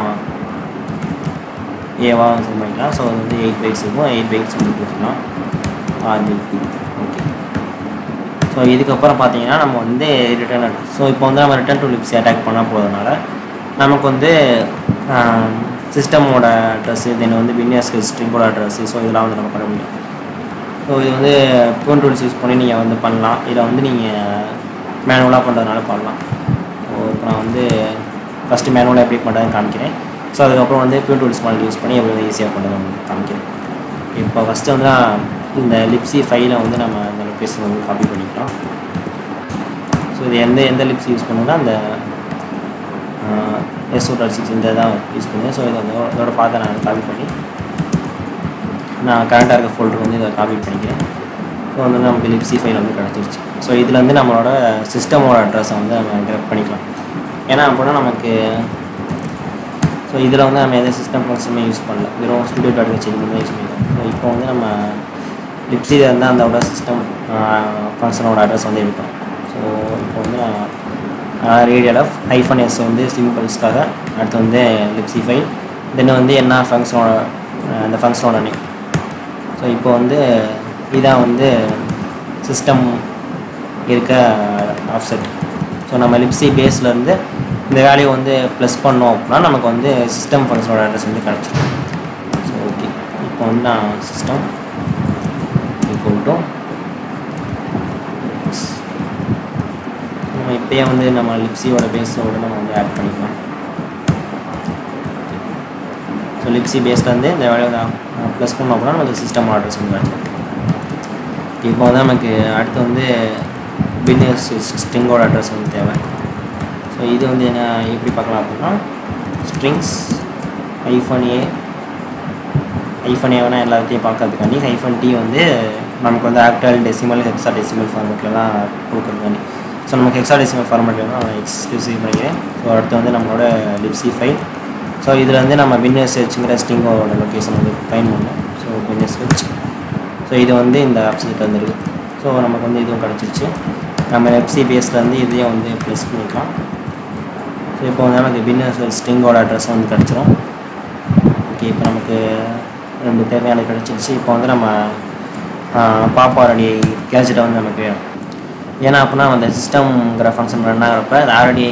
S1: ஏவாக செட் பண்ணிக்கலாம் ஸோ அது வந்து எயிட் பைக்ஸ் இருக்கும் எயிட் பைக்ஸ் வந்து கொடுத்துக்கலாம் ஆர்பிபி ஓகே ஸோ இதுக்கப்புறம் பார்த்தீங்கன்னா நம்ம வந்து ரிட்டர்ன் அட்ரஸ் ஸோ இப்போ வந்து நம்ம ரிட்டர்ன் டு லிப்ஸி அட்டாக் பண்ண போகிறதுனால நமக்கு வந்து சிஸ்டமோட அட்ரஸ்ஸு தென் வந்து வின்யாஸ் ஸ்ட்ரிங்கோட அட்ரஸ்ஸு ஸோ இதெல்லாம் வந்து நம்ம பண்ண முடியும் ஸோ இது வந்து ப்ரோன் டூல்ஸ் யூஸ் பண்ணி நீங்கள் வந்து பண்ணலாம் இதை வந்து நீங்கள் மேனுவலாக பண்ணுறதுனால பண்ணலாம் ஸோ இப்போ நான் வந்து ஃபஸ்ட்டு மேனுவலாக எப்படி பண்ணுறதுன்னு காமிக்கிறேன் ஸோ அதுக்கப்புறம் வந்து ப்யூன் டூல்ஸ் மாடல் யூஸ் பண்ணி எப்படி ஈஸியாக பண்ணுறதுன்னு காமிக்கிறேன் இப்போ ஃபஸ்ட்டு வந்து நான் இந்த லிப்ஸி ஃபைலை வந்து நம்ம இந்த லொக்கேஷன் வந்து காப்பி பண்ணிக்கலாம் ஸோ இது எந்த எந்த லிப்ஸ் யூஸ் பண்ணுன்னா அந்த எஸ் டூ டாட் சிக்ஸ் இந்த தான் யூஸ் பண்ணுவேன் ஸோ இதை வந்து இதோட பார்த்து நான் காப்பி பண்ணி நான் கரண்ட்டாக இருக்க ஃபோல்டர் வந்து இதை காப்பி பண்ணிக்கிறேன் ஸோ வந்து நமக்கு லிப்ஸி ஃபைல் வந்து கிடச்சிருச்சு ஸோ இதில் வந்து நம்மளோட சிஸ்டமோட அட்ரஸை வந்து நம்ம கிரப் பண்ணிக்கலாம் ஏன்னா அப்படின்னா நமக்கு ஸோ இதில் வந்து நம்ம எந்த சிஸ்டம் ஃபங்க்ஷனுமே யூஸ் பண்ணல வெறும் ஸ்டுடியோ டாட் வச்சு மட்டும் யூஸ் பண்ணிக்கலாம் ஸோ இப்போ வந்து நம்ம லிப்ஸியில் இருந்தால் அதோட சிஸ்டம் ஃபங்க்ஷனோட அட்ரஸ் வந்து எடுக்கும் ஸோ இப்போ வந்து நான் ரேடியல் ஆஃப் ஹைஃபன் எஸ் வந்து சிம்பிள்ஸ்க்காக அடுத்து வந்து லிப்ஸி ஃபைல் தென் வந்து என்ன ஃபங்க்ஷனோட அந்த ஃபங்க்ஷனோட நேம் ஸோ இப்போ வந்து இதான் வந்து சிஸ்டம் இருக்க ஆஃப்செட் ஸோ நம்ம லிப்ஸி பேஸ்லேருந்து இந்த வேல்யூ வந்து ப்ளஸ் பண்ணோம் அப்படின்னா நமக்கு வந்து சிஸ்டம் ஃபங்க்ஷனோட அட்ரஸ் வந்து கிடச்சிடும் ஸோ ஓகே இப்போ வந்து நான் சிஸ்டம் ஈக்குவல் டு நம்ம இப்போயே வந்து நம்ம லிப்ஸியோட பேஸோட நம்ம வந்து ஆட் பண்ணிக்கலாம் ஸோ லிப்ஸி பேஸ்லேருந்து இந்த வேலையை ப்ளஸ் பண்ணோம் அப்படின்னா நமக்கு சிஸ்டம் அட்ரஸ் வந்து கிடச்சிடும் இப்போ வந்து நமக்கு அடுத்து வந்து பின்னஸ் ஸ்ட்ரிங்கோட அட்ரஸ் வந்து தேவை ஸோ இது வந்து என்ன எப்படி பார்க்கலாம் அப்படின்னா ஸ்ட்ரிங்ஸ் ஐஃபோன் ஏ ஐஃபோன் ஏவனா எல்லாத்தையும் பார்க்கறதுக்காண்டி ஐஃபோன் டி வந்து நமக்கு வந்து ஆக்டல் டெசிமல் ஹெக்ஸா டெசிமல் ஃபார்மெட்லலாம் கொடுக்குறதுக்காண்டி ஸோ நமக்கு ஹெக்ஸா டெசிமல் ஃபார்மெட்டில் தான் நான் எக்ஸ்க்ளூசிவ் பண்ணிக்கிறேன் ஸோ அடுத்து வந்து நம்மளோட லிப்ஸி ஃபைல் ஸோ இதில் வந்து நம்ம பின்னஸ் ஹெச்ங்கிற ஸ்ட்ரிங்கோட லொக்கேஷன் வந்து ஃபைன் பண்ணோம் ஸோ பின்னஸ் ஹெச் ஸோ இது வந்து இந்த ஆப்ஷன்ட்டு வந்துருக்கு ஸோ நமக்கு வந்து இதுவும் கிடச்சிருச்சு நம்ம எஃப்சி பேஸ்லேருந்து இதையும் வந்து ப்ளஸ் பண்ணிக்கலாம் ஸோ இப்போ வந்து நமக்கு பின்னஸ் ஸ்ட்ரிங்கோட அட்ரஸ் வந்து கிடச்சிரும் ஓகே இப்போ நமக்கு ரெண்டு தேவையான கிடச்சிருச்சு இப்போ வந்து நம்ம பாப்பாரடி கேஜெட்டை வந்து நமக்கு வேணும் ஏன்னா அப்படின்னா அந்த சிஸ்டம்ங்கிற ஃபங்க்ஷன் ரன் ஆகிறப்ப அது ஆர்டிஐ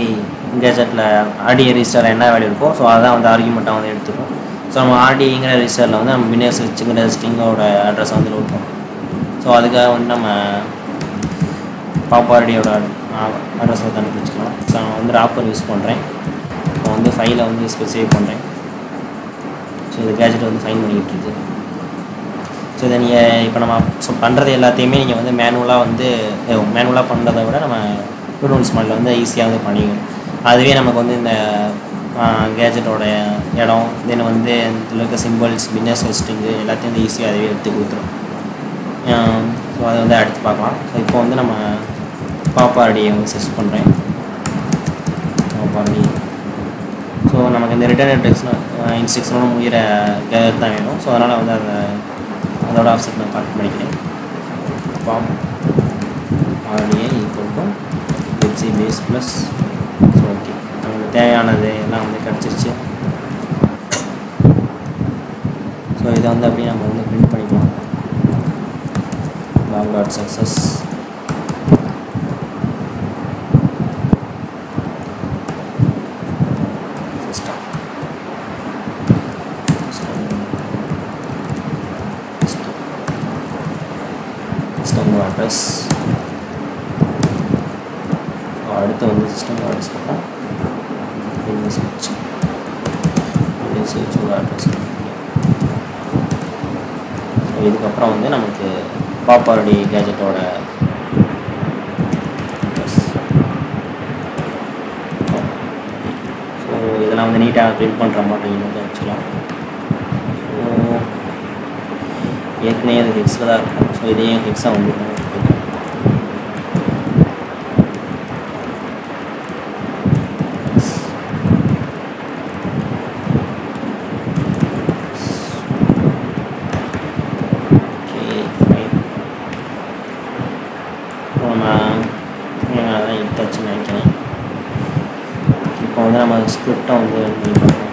S1: கேஜெட்டில் ஆர்டி ரெஜிஸ்டரில் என்ன வேல்யூ இருக்கோ ஸோ அதான் வந்து ஆர்குமெண்ட்டாக வந்து எடுத்துக்கும் ஸோ நம்ம ஆர்டிங்கிற ரெஜிஸ்டரில் வந்து நம்ம பின்னஸ் வச்சுங்கிற ஸ்ட்ரிங்கோட அட்ரஸ் வந்து லோட் பண்ணுறோம் ஸோ அதுக்காக வந்து நம்ம பாப்பாரடியோட அட்ரஸ் வந்து கண்டுபிடிச்சிக்கலாம் ஸோ நான் வந்து ராப்பர் யூஸ் பண்ணுறேன் இப்போ வந்து ஃபைலை வந்து ஸ்பெசிஃபை பண்ணுறேன் ஸோ இது கேஜெட் வந்து ஃபைன் பண்ணிக்கிட்டு இருக்கு ஸோ இதை நீங்கள் இப்போ நம்ம ஸோ பண்ணுறது எல்லாத்தையுமே நீங்கள் வந்து மேனுவலாக வந்து மேனுவலாக பண்ணுறதை விட நம்ம டூல்ஸ் மாடலில் வந்து ஈஸியாக வந்து பண்ணிக்கணும் அதுவே நமக்கு வந்து இந்த கேஜெட்டோட இடம் தென் வந்து இதில் இருக்க சிம்பிள்ஸ் பின்னஸ் ஹெஸ்டிங்கு எல்லாத்தையும் வந்து ஈஸியாக அதுவே எடுத்து கொடுத்துரும் ஸோ அதை வந்து அடுத்து பார்க்கலாம் ஸோ இப்போ வந்து நம்ம பாப்பாரடியை வந்து சர்ச் பண்ணுறேன் பாப்பாரடி ஸோ நமக்கு இந்த ரிட்டர்ன் இன்ஸ்ட்ரக்ஷன் இன்ஸ்ட்ரக்ஷனோட முடிகிற கேஜெட் தான் வேணும் ஸோ அதனால் வந்து அதை அதோட ஆஃப்செட் நான் காப்பி பண்ணிக்கிறேன் பாம் ஆர்டிஏ ஈக்குவல் டு வெப்சி பேஸ் ப்ளஸ் ஸோ ஓகே நமக்கு தேவையானது எல்லாம் வந்து கிடச்சிருச்சு ஸோ இதை வந்து அப்படியே நம்ம வந்து பிரிண்ட் பண்ணிக்கலாம் long dot success system system address அடுத்து வந்து சிஸ்டம் அட்ரஸ் பார்த்தோம் விண்டோஸ் ஸ்விட்ச் விண்டோஸ் ஸ்விட்சோட அட்ரஸ் ஸோ இதுக்கப்புறம் வந்து நமக்கு பாப்பாரடி கேஜெட்டோட ஸோ இதெல்லாம் வந்து நீட்டாக பிரிண்ட் பண்ணுற மாதிரி வந்து வச்சுக்கலாம் ஸோ ஏற்கனவே அது ஹெக்ஸில் தான் இருக்கும் ஸோ இதையும் ஹெக்ஸாக வந்து ஓகே ஃபைன் நம்ம அதான் எடுத்தாச்சுன்னு நினைக்கிறேன் இப்போ வந்து நம்ம ஸ்கிரிப்டை வந்து ready பண்ணணும்.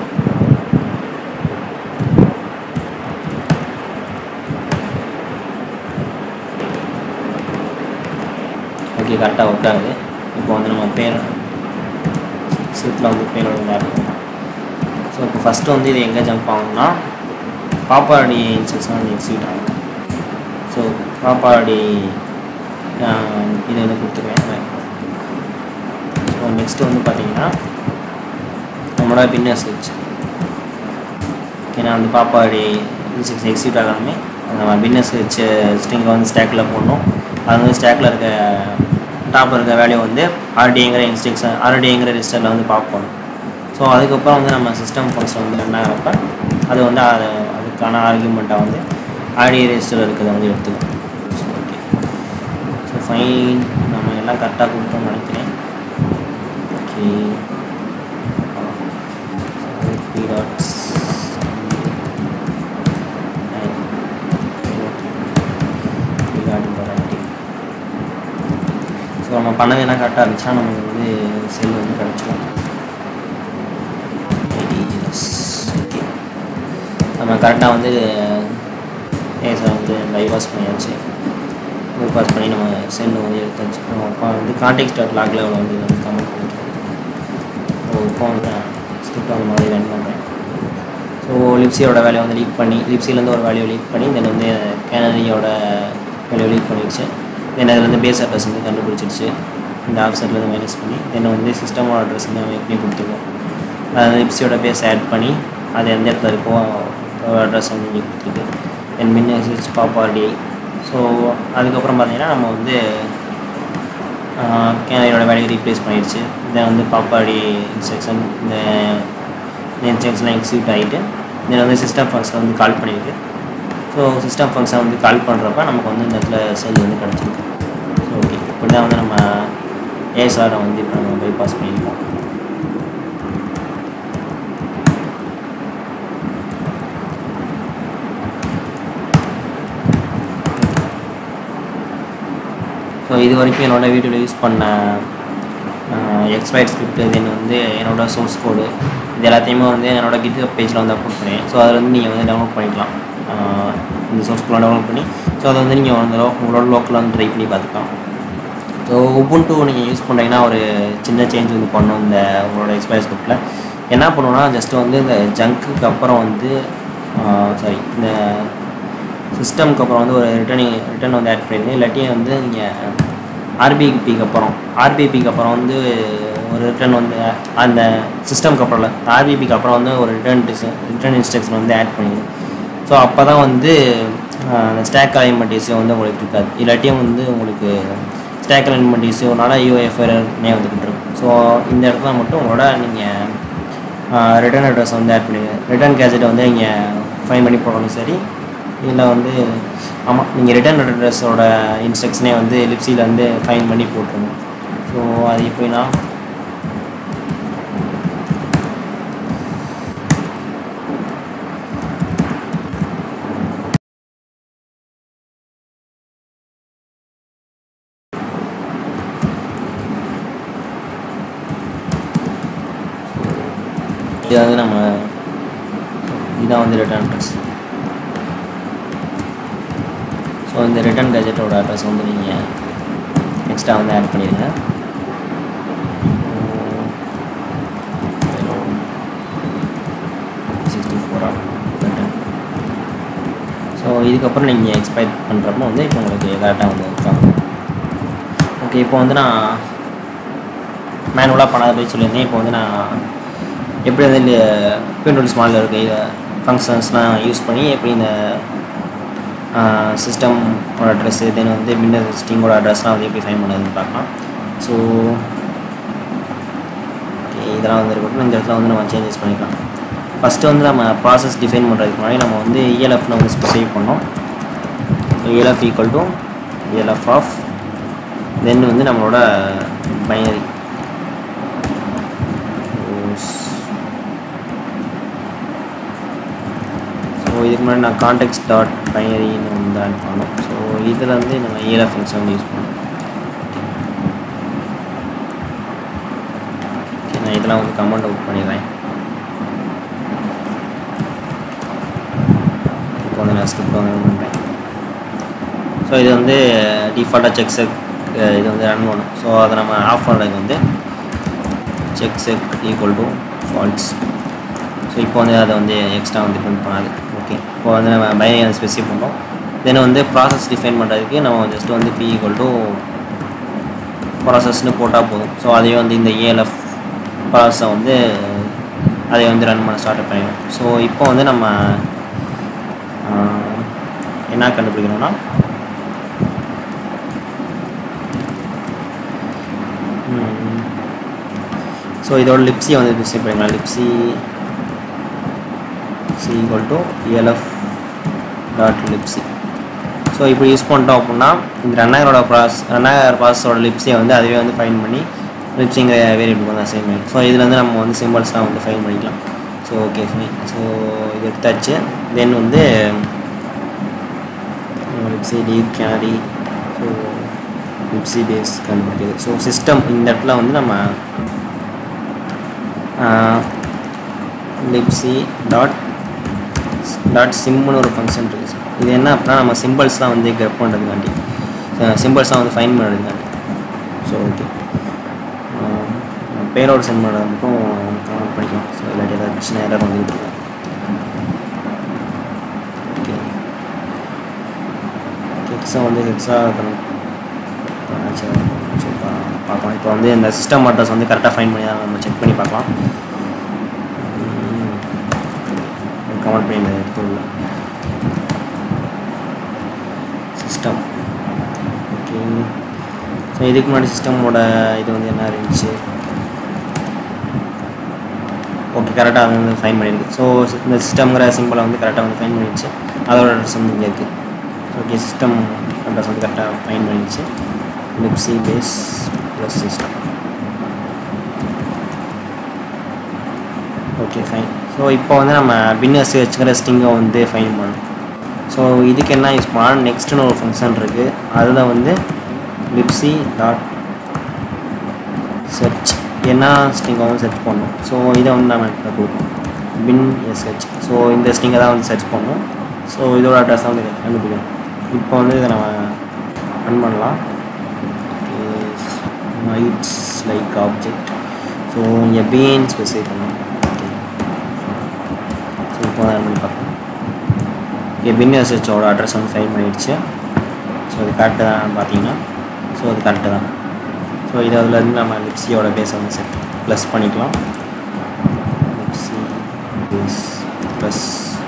S1: ஓகே கரெக்டாக ஒர்க் ஆகுது இப்போ வந்து நம்ம பேர் ஸ்கிரிப்டில் வந்து பேரோட இருக்கும் ஸோ இப்போ ஃபஸ்ட்டு வந்து இது எங்கே ஜம்ப் ஆகும்னா பாப்பாடி இன்ஸ்ட்ரக்ஷன் வந்து எக்ஸிக்யூட் ஆகும் ஸோ பாப்பாடி இது வந்து கொடுத்துருவேன் ஸோ நெக்ஸ்ட்டு வந்து பார்த்தீங்கன்னா நம்மளோட பின்னர் ஸ்விட்ச் ஏன்னா வந்து பாப்பாடி இன்ஸ்ட்ரக்ஷன் எக்ஸிக்யூட் ஆகாமே நம்ம பின்னஸ் வச்சு ஸ்ட்ரிங்கை வந்து ஸ்டேக்கில் போடணும் அது வந்து ஸ்டேக்கில் இருக்க டாப்பில் இருக்க வேல்யூ வந்து ஆர்டிங்கிற இன்ஸ்ட்ரக்ஷன் ஆர்டிங்கிற ரிஜிஸ்டரில் வந்து பார்ப்போம் ஸோ அதுக்கப்புறம் வந்து நம்ம சிஸ்டம் ஃபங்க்ஷன் வந்து என்ன ஆகிறப்ப அது வந்து அது அதுக்கான ஆர்கியூமெண்ட்டாக வந்து ஆர்டி ரெஜிஸ்டரில் இருக்கிறத வந்து எடுத்துக்கும் ஸோ ஓகே ஸோ ஃபைன் நம்ம எல்லாம் கரெக்டாக கொடுத்தோம்னு நினைக்கிறேன் ஓகே பி டாட்ஸ் ஸோ நம்ம பண்ணது என்ன கரெக்டாக இருந்துச்சுன்னா நமக்கு வந்து செல் வந்து கிடச்சிடும் ஓகே நம்ம கரெக்டாக வந்து ஏசை வந்து பைபாஸ் பண்ணியாச்சு பைபாஸ் பண்ணி நம்ம செல் வந்து எடுத்தாச்சு நம்ம அப்போ வந்து கான்டெக்ட் டாட் லாகில் வந்து வந்து கமெண்ட் பண்ணிக்கிறோம் ஸோ இப்போ வந்து ஸ்கிரிப்ட் அந்த மாதிரி ரன் பண்ணுறேன் ஸோ லிப்ஸியோட வேலையை வந்து லீக் பண்ணி லிப்ஸிலேருந்து ஒரு வேலையை லீக் பண்ணி தென் வந்து கேனரியோட வேலையை லீக் பண்ணிடுச்சு தென் அதில் வந்து பேஸ் அட்ரஸ் வந்து கண்டுபிடிச்சிருச்சு இந்த ஆப்செட்லேருந்து மைனஸ் பண்ணி தென் வந்து சிஸ்டமோட அட்ரஸ் வந்து நம்ம எப்படி கொடுத்துருக்கோம் அதாவது லிப்ஸியோட பேஸ் ஆட் பண்ணி அது எந்த இடத்துல இருக்கோ அட்ரஸ் வந்து இங்கே கொடுத்துருக்கு தென் மின் ஸ்விட்ச் பாப்பாடி ஸோ அதுக்கப்புறம் பார்த்தீங்கன்னா நம்ம வந்து கேனரியோட வேலையை ரீப்ளேஸ் பண்ணிடுச்சு இதை வந்து பாப்பாடி இன்ஸ்ட்ரக்ஷன் இந்த இன்ஸ்ட்ரக்ஷன்லாம் எக்ஸிக்யூட் ஆகிட்டு இதில் வந்து சிஸ்டம் ஃபங்க்ஷன் வந்து கால் பண்ணியிருக்கு ஸோ சிஸ்டம் ஃபங்க்ஷன் வந்து கால் பண்ணுறப்ப நமக்கு வந்து இந்த இடத்துல செல் வந்து கிடச்சிருக்கு ஸோ ஓகே இப்படி தான் வந்து நம்ம ஏஎஸ்ஆரை வந்து இப்போ நம்ம பைபாஸ் பண்ணியிருக்கோம் ஸோ இது வரைக்கும் என்னோடய வீடியோவில் யூஸ் பண்ண எக்ஸ்பைட் ஸ்கிரிப்ட் தென் வந்து என்னோட சோர்ஸ் கோடு இது எல்லாத்தையுமே வந்து என்னோட கிட்ஹப் பேஜில் வந்து அப்லோட் பண்ணேன் ஸோ அதில் வந்து நீங்கள் வந்து டவுன்லோட் பண்ணிக்கலாம் இந்த சோர்ஸ் கோடை டவுன்லோட் பண்ணி ஸோ அதை வந்து நீங்கள் வந்து உங்களோட லோக்கலில் வந்து ட்ரை பண்ணி பார்த்துக்கலாம் ஸோ ஸோ உபுண்டு நீங்கள் யூஸ் பண்ணுறீங்கன்னா ஒரு சின்ன சேஞ்ச் வந்து பண்ணும் இந்த உங்களோட எக்ஸ்பைரி ஸ்கிரிப்டில் என்ன பண்ணுவோம்னா ஜஸ்ட் வந்து இந்த ஜங்க்குக்கு அப்புறம் வந்து சாரி இந்த சிஸ்டம்க்கு அப்புறம் வந்து ஒரு ரிட்டர்னிங் ரிட்டர்ன் வந்து ஆட் பண்ணிடுங்க இல்லாட்டி வந்து நீங்கள் ஆர்பிபிக்கு அப்புறம் ஆர்பிபிக்கு அப்புறம் வந்து ஒரு ரிட்டர்ன் வந்து அந்த சிஸ்டம்க்கு அப்புறம் இல்லை ஆர்பிபிக்கு அப்புறம் வந்து ஒரு ரிட்டர்ன் டிஸ் ரிட்டர்ன் இன்ஸ்ட்ரக்ஷன் வந்து ஆட் பண்ணிடுங்க ஸோ அப்போ தான் வந்து ஆஹ், அந்த ஸ்டாக் அலைன்மெண்ட் இஷ்யூ வந்து உங்களுக்கு இருக்காது இல்லாட்டியும் வந்து உங்களுக்கு ஸ்டாக் அலைன்மெண்ட் இஷ்யூனால யூஎஃப்ஆர்னே வந்துக்கிட்டு இருக்கும் ஸோ இந்த இடத்துல மட்டும் உங்களோட நீங்கள் ரிட்டர்ன் அட்ரஸ் வந்து ஆட் பண்ணுங்க ரிட்டர்ன் கேஜெட்டை வந்து நீங்கள் ஃபைன் பண்ணி போடணும் சரி இல்லை வந்து ஆமாம் நீங்கள் ரிட்டர்ன் அட்ரஸோட இன்ஸ்ட்ரக்ஷனே வந்து லிப்ஸியில் வந்து ஃபைன் பண்ணி போட்டுருங்க ஸோ அது எப்படின்னா இது வந்து நம்ம இதான் வந்து ரிட்டர்ன் அட்ரஸ் ஸோ இந்த ரிட்டர்ன் கேஜெட்டோட அட்ரஸ் வந்து நீங்கள் எக்ஸ்ட்ரா வந்து ஆட் பண்ணிடுங்க சிக்ஸ்டி ஃபோரா ரிட்டர்ன் ஸோ இதுக்கப்புறம் நீங்கள் எக்ஸ்பைர் பண்ணுறப்போ வந்து இப்போ உங்களுக்கு கரெக்டாக வந்து ஒர்க் ஆகும் ஓகே இப்போ வந்து நான் மேனுவலாக பண்ணாத போய் சொல்லியிருந்தேன் இப்போ வந்து நான் எப்படி வந்து பின்டூல் ஸ்மாலில் இருக்க ஃபங்க்ஷன்ஸ்லாம் யூஸ் பண்ணி எப்படி இந்த சிஸ்டமோட அட்ரஸ் தென் வந்து மின்னர் ஸ்டிங்கோட அட்ரஸ்லாம் வந்து எப்படி ஃபைன் பண்ணதுன்னு பார்க்கலாம் ஸோ ஓகே இதெல்லாம் வந்து இருக்கட்டும் இந்த இடத்துல வந்து நம்ம சேஞ்சஸ் பண்ணிக்கலாம் ஃபஸ்ட்டு வந்து நம்ம ப்ராசஸ் டிஃபைன் பண்ணுறதுக்கு முன்னாடி நம்ம வந்து இஎல்எஃப்னு வந்து ஸ்பெசிஃபை பண்ணோம் ELF equal to ELF of then வந்து நம்மளோட பைனரி ஸோ இதுக்கு முன்னாடி நான் கான்டெக்ட் டாட் பைனரின்னு வந்து ஆட் பண்ணோம் ஸோ இதில் வந்து நம்ம இஎல்எஃப் ஃபங்க்ஷன் வந்து யூஸ் பண்ணோம் ஓகே நான் இதெல்லாம் வந்து கமெண்ட் அவுட் பண்ணிடுறேன் இப்போ வந்து நான் ஸ்கிரிப்ட் வந்து run பண்ணுறேன் ஸோ இது வந்து டிஃபால்ட்டாக செக் செக் இது வந்து ரன் பண்ணும் ஸோ அதை நம்ம ஆஃப் பண்ணுறதுக்கு வந்து check check equal to false so இப்போ வந்து அதை வந்து எக்ஸ்ட்ரா வந்து பிரிண்ட் பண்ணாது ஓகே இப்போ வந்து நம்ம பைனரி அதை ஸ்பெசிஃபை பண்ணோம் தென் வந்து ப்ராசஸ் டிஃபைன் பண்ணுறதுக்கு நம்ம ஜஸ்ட் வந்து பி ஈக்குவல் டு ப்ராசஸ்னு போட்டால் போதும் ஸோ அதையே வந்து இந்த ஏஎல்எஃப் ப்ராசஸை வந்து அதை வந்து ரன் பண்ண ஸ்டார்ட் பண்ணிடும் ஸோ இப்போ வந்து நம்ம ஆஹ், என்ன கண்டுபிடிக்கணும்னா ஸோ இதோட லிப்ஸியை வந்து டிசைட் பண்ணிக்கலாம் libc C equal to ELF dot libc so இப்போ யூஸ் பண்ணிட்டோம் அப்படின்னா இந்த ரன்னாகரோட ப்ராஸ் ரன்னாகர் ப்ராசஸோட லிப்ஸியை வந்து அதுவே வந்து ஃபைன் பண்ணி லிப்ஸிங்கிற வேரியபிள் வந்து அசைன் பண்ணி ஸோ இதில் வந்து நம்ம வந்து சிம்பிள்ஸ்லாம் வந்து ஃபைன் பண்ணிக்கலாம் ஸோ ஓகே ஃபைன் ஸோ இது எடுத்தாச்சு தென் வந்து லிப்ஸி டி கேரி ஸோ லிப்ஸி பேஸ் கண்டுபிடிக்குது ஸோ சிஸ்டம் இந்த இடத்துல வந்து நம்ம லிப்ஸி டாட் டாட் சிம்னு ஒரு ஃபங்க்ஷன் இருக்குது இது என்ன அப்படின்னா நம்ம சிம்பிள்ஸ்லாம் வந்து கிரப் பண்ணுறதுக்காண்டி சிம்பிள்ஸ்லாம் வந்து ஃபைன் பண்ணுறதுக்காண்டி ஸோ ஓகே பேரோட சென்ட் பண்ணுறது மட்டும் கமெண்ட் பண்ணிக்கலாம் ஸோ இல்லாட்டி ஏதாவது பிரச்சனை எதாவது வந்துக்கிட்டு இருக்கும் ஓகே ஹெக்ஸா வந்து ஹெக்ஸாக கனெக்ட் சரி பா- பார்க்கலாம் இப்போ வந்து இந்த சிஸ்டம் அட்ரஸ் வந்து கரெக்டாக ஃபைன் பண்ணி தான் நம்ம செக் பண்ணி பார்க்கலாம் கமெண்ட் பண்ணி இந்த எடுத்துள்ள சிஸ்டம் ஓகே ஸோ இதுக்கு முன்னாடி சிஸ்டமோட இது வந்து என்ன இருந்துச்சு ஓகே கரெக்டாக அது வந்து ஃபைன் பண்ணியிருக்கு ஸோ இந்த சிஸ்டம்ங்கிற சிம்பிளை வந்து கரெக்டாக வந்து ஃபைன் பண்ணிடுச்சு அதோட அட்ரஸ் வந்து இங்கே இருக்குது ஓகே சிஸ்டம் அட்ரஸ் வந்து கரெக்டாக ஃபைன் பண்ணிடுச்சு libc base plus system okay fine so இப்போ வந்து நம்ம பின்னஸ் வச்சுக்கிற ஸ்டிங்கை வந்து ஃபைன் பண்ணணும் ஸோ இதுக்கு என்ன யூஸ் பண்ணலாம் நெக்ஸ்ட்னு ஒரு ஃபங்க்ஷன் இருக்குது அதில் வந்து லிப்ஸி டாட் சர்ச் என்ன ஸ்டிங்கை வந்து சர்ச் பண்ணணும் ஸோ இதை வந்து நம்ம இப்போ கொடுப்போம் பின் எஸ்ஹெச் ஸோ இந்த ஸ்டிங்கை தான் வந்து சர்ச் பண்ணணும் ஸோ இதோட அட்ரஸ் தான் வந்து கண்டுபிடிக்கணும் இப்போ வந்து இதை நம்ம ரன் பண்ணலாம் ரைட்ஸ் லைக் ஆப்ஜெக்ட் ஸோ இங்கே பிஎன் ஸ்பெசிஃபை பண்ணணும் ஓகே ஸோ இப்போ தான் பண்ணி பார்க்கலாம் ஓகே பின் எஸ்ஹெச்சோட அட்ரஸ் வந்து ஃபைல் பண்ணிடுச்சு ஸோ அது கரெக்டு தான் பார்த்தீங்கன்னா ஸோ அது கரெக்டு தான் ஸோ இது அதுலேருந்து நம்ம லிப்ஸியோட பேஸை வந்து செட் ப்ளஸ் பண்ணிக்கலாம் லிப்ஸி பேஸ் ப்ளஸ்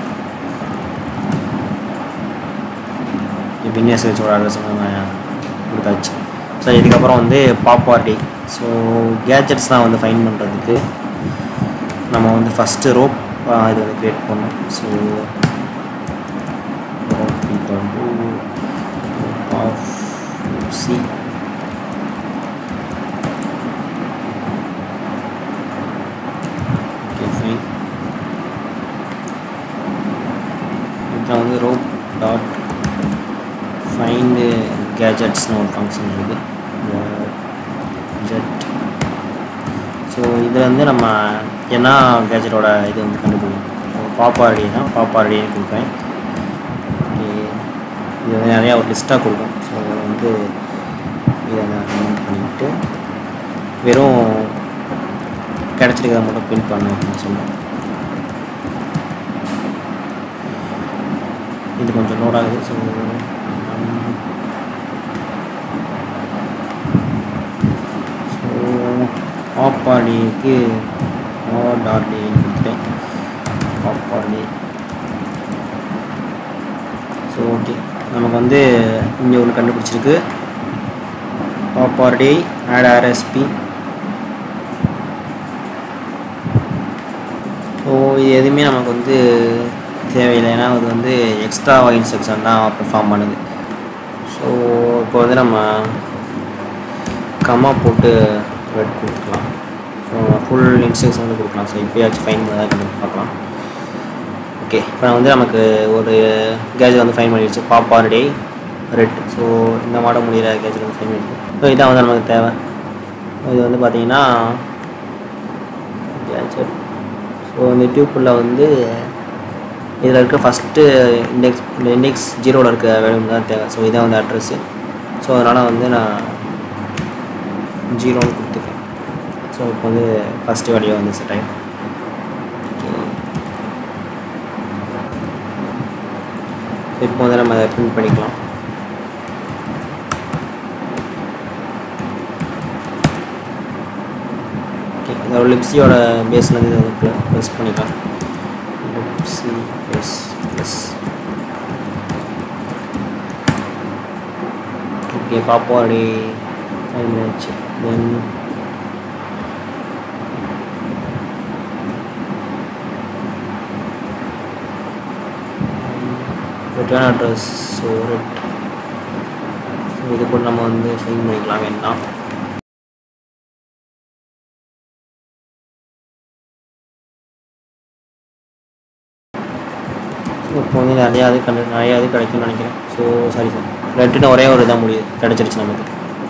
S1: பின்எஸ் வச்சோட அட்ரஸ் வந்து நம்ம கொடுத்தாச்சு ஸோ இதுக்கப்புறம் வந்து பாப்பார்டி ஸோ கேஜெட்ஸ் தான் வந்து ஃபைன் பண்ணுறதுக்கு நம்ம வந்து ஃபஸ்ட்டு ரோப் இது வந்து க்ரியேட் பண்ணோம் so off C okay fine இதில் வந்து ரோப் டாட் ஃபைண்டு கேஜெட்ஸ்னு ஒரு ஃபங்க்ஷன் இருக்குது ஜெட் ஸோ இதில் வந்து நம்ம என்ன கேஜெட்டோட இது வந்து கண்டுபிடிக்கும் பாப்பாரடி தான் பாப்பாரடின்னு கொடுப்பேன் ஓகே இது வந்து நிறையா ஒரு லிஸ்ட்டாக கொடுக்கும் ஸோ வந்து இதை நான் நோட் பண்ணிவிட்டு வெறும் கிடச்சிருக்கிறத மட்டும் பின் பண்ண அப்படின்னு சொல்லுவேன் இது கொஞ்சம் லோட் ஆகுது ஸோ ஸோ ஆப்பாடிக்கு டாட் டின்னு கொடுத்துட்டேன் ஆப்பாடி ஸோ ஓகே நமக்கு வந்து இங்கே ஒன்று கண்டுபிடிச்சிருக்கு ஆப்பாடி ஆட் ஆர்எஸ்பி ஸோ இது எதுவுமே நமக்கு வந்து தேவையில்லை ஏன்னா அது வந்து எக்ஸ்ட்ரா இன்ஸ்ட்ரக்ஷன் தான் பெர்ஃபார்ம் பண்ணுது ஸோ இப்போ வந்து நம்ம கம்மா போட்டு ரெட் கொடுத்துக்கலாம் ஸோ ஃபுல் இன்ஸ்ட்ரக்ஷன் வந்து கொடுக்கலாம் ஸோ இப்போயாச்சும் ஃபைன் பண்ணி கண்டு பார்க்கலாம் ஓகே இப்போ வந்து நமக்கு ஒரு கேஜ் வந்து ஃபைன் பண்ணிடுச்சு பாப்பார் டே ரெட் ஸோ இந்த மாட முடிகிற கேஜ் வந்து ஃபைன் பண்ணிடுச்சு ஸோ இதான் வந்து நமக்கு தேவை இது வந்து பார்த்தீங்கன்னா கேஜெட் ஸோ இந்த டியூப்பில் வந்து இதில் இருக்க ஃபஸ்ட்டு இண்டெக்ஸ் இந்த இண்டெக்ஸ் ஜீரோவில் இருக்க வேல்யூ தான் தேவை ஸோ இதான் வந்து அட்ரஸ்ஸு ஸோ அதனால் வந்து நான் ஜீரோன்னு கொடுத்துருக்கேன் ஸோ இப்போ வந்து ஃபஸ்ட்டு வேல்யூ வந்து செட் ஆகிடும் இப்போ வந்து நம்ம அதை பிரிண்ட் பண்ணிக்கலாம் ஓகே இதோட லிப்ஸியோட பேஸ்லேருந்து இதை வந்து ப்ளஸ் பண்ணிக்கலாம் libc plus plus okay pop RDI fine ஆச்சு then return address so ret இது கூட நம்ம வந்து ஃபைன் பண்ணிக்கலாம் வேண்டாம் ஸோ இப்போ வந்து நிறையா இது கண்டு நிறையா இது கிடைக்கும்னு நினைக்கிறேன் ஸோ சாரி சார் ரெட்டுன்னு ஒரே ஒரு இதாக முடியுது கிடச்சிருச்சு நமக்கு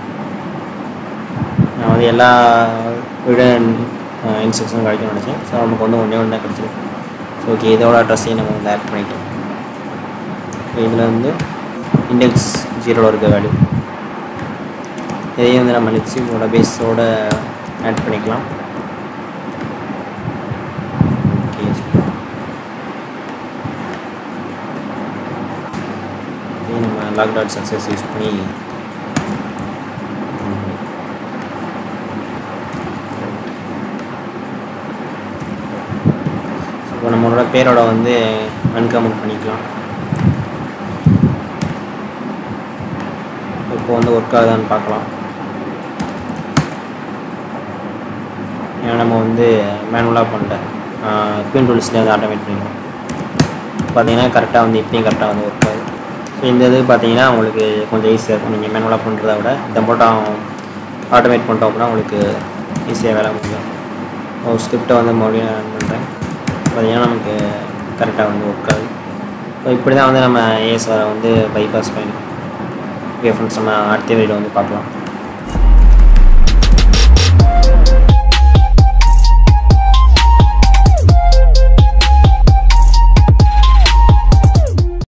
S1: நான் வந்து எல்லா விட இன்ஸ்ட்ரக்ஷனும் கிடைக்கும்னு நினச்சேன் ஸோ நமக்கு வந்து ஒன்றே ஒன்று தான் கிடச்சிருக்கு ஸோ ஓகே இதோட அட்ரஸையும் நம்ம வந்து ஆட் பண்ணிக்கலாம் இதில் வந்து இண்டெக்ஸ் ஜீரோவில் இருக்க வேல்யூ இதையும் வந்து நம்ம லிப்ஸிங்கோட பேஸோட ஆட் பண்ணிக்கலாம் ஓகே இதே நம்ம லாக் டாட் சக்ஸஸ் யூஸ் பண்ணி இப்போ நம்மளோட பேரோட வந்து அன்கமெண்ட் பண்ணிக்கலாம் இப்போ வந்து ஒர்க் ஆகுதான்னு பார்க்கலாம் ஏன்னா நம்ம வந்து மேனுவலாக பண்ணிட்டேன் குயின் டூல்ஸ்லேயே வந்து ஆட்டோமேட் பண்ணிக்கலாம் பார்த்தீங்கன்னா கரெக்டாக வந்து இப்பயும் கரெக்டாக வந்து ஒர்க் ஆகுது ஸோ இந்த இது பார்த்தீங்கன்னா உங்களுக்கு கொஞ்சம் ஈஸியாக இருக்கும் நீங்கள் மேனுவலாக பண்ணுறத விட இதை மட்டும் ஆட்டோமேட் பண்ணிட்டோம் அப்படின்னா உங்களுக்கு ஈஸியாக வேலை முடியும் ஒரு ஸ்கிரிப்டை வந்து மறுபடியும் ரன் பண்ணுறேன் பார்த்தீங்கன்னா நமக்கு கரெக்டாக வந்து ஒர்க் ஆகுது ஸோ இப்படி தான் வந்து நம்ம ஏஎஸ்ஆரை வந்து பைபாஸ் பண்ணி ஓகே ஃப்ரெண்ட்ஸ் நம்ம அடுத்த வீடியோ வந்து பார்க்கலாம்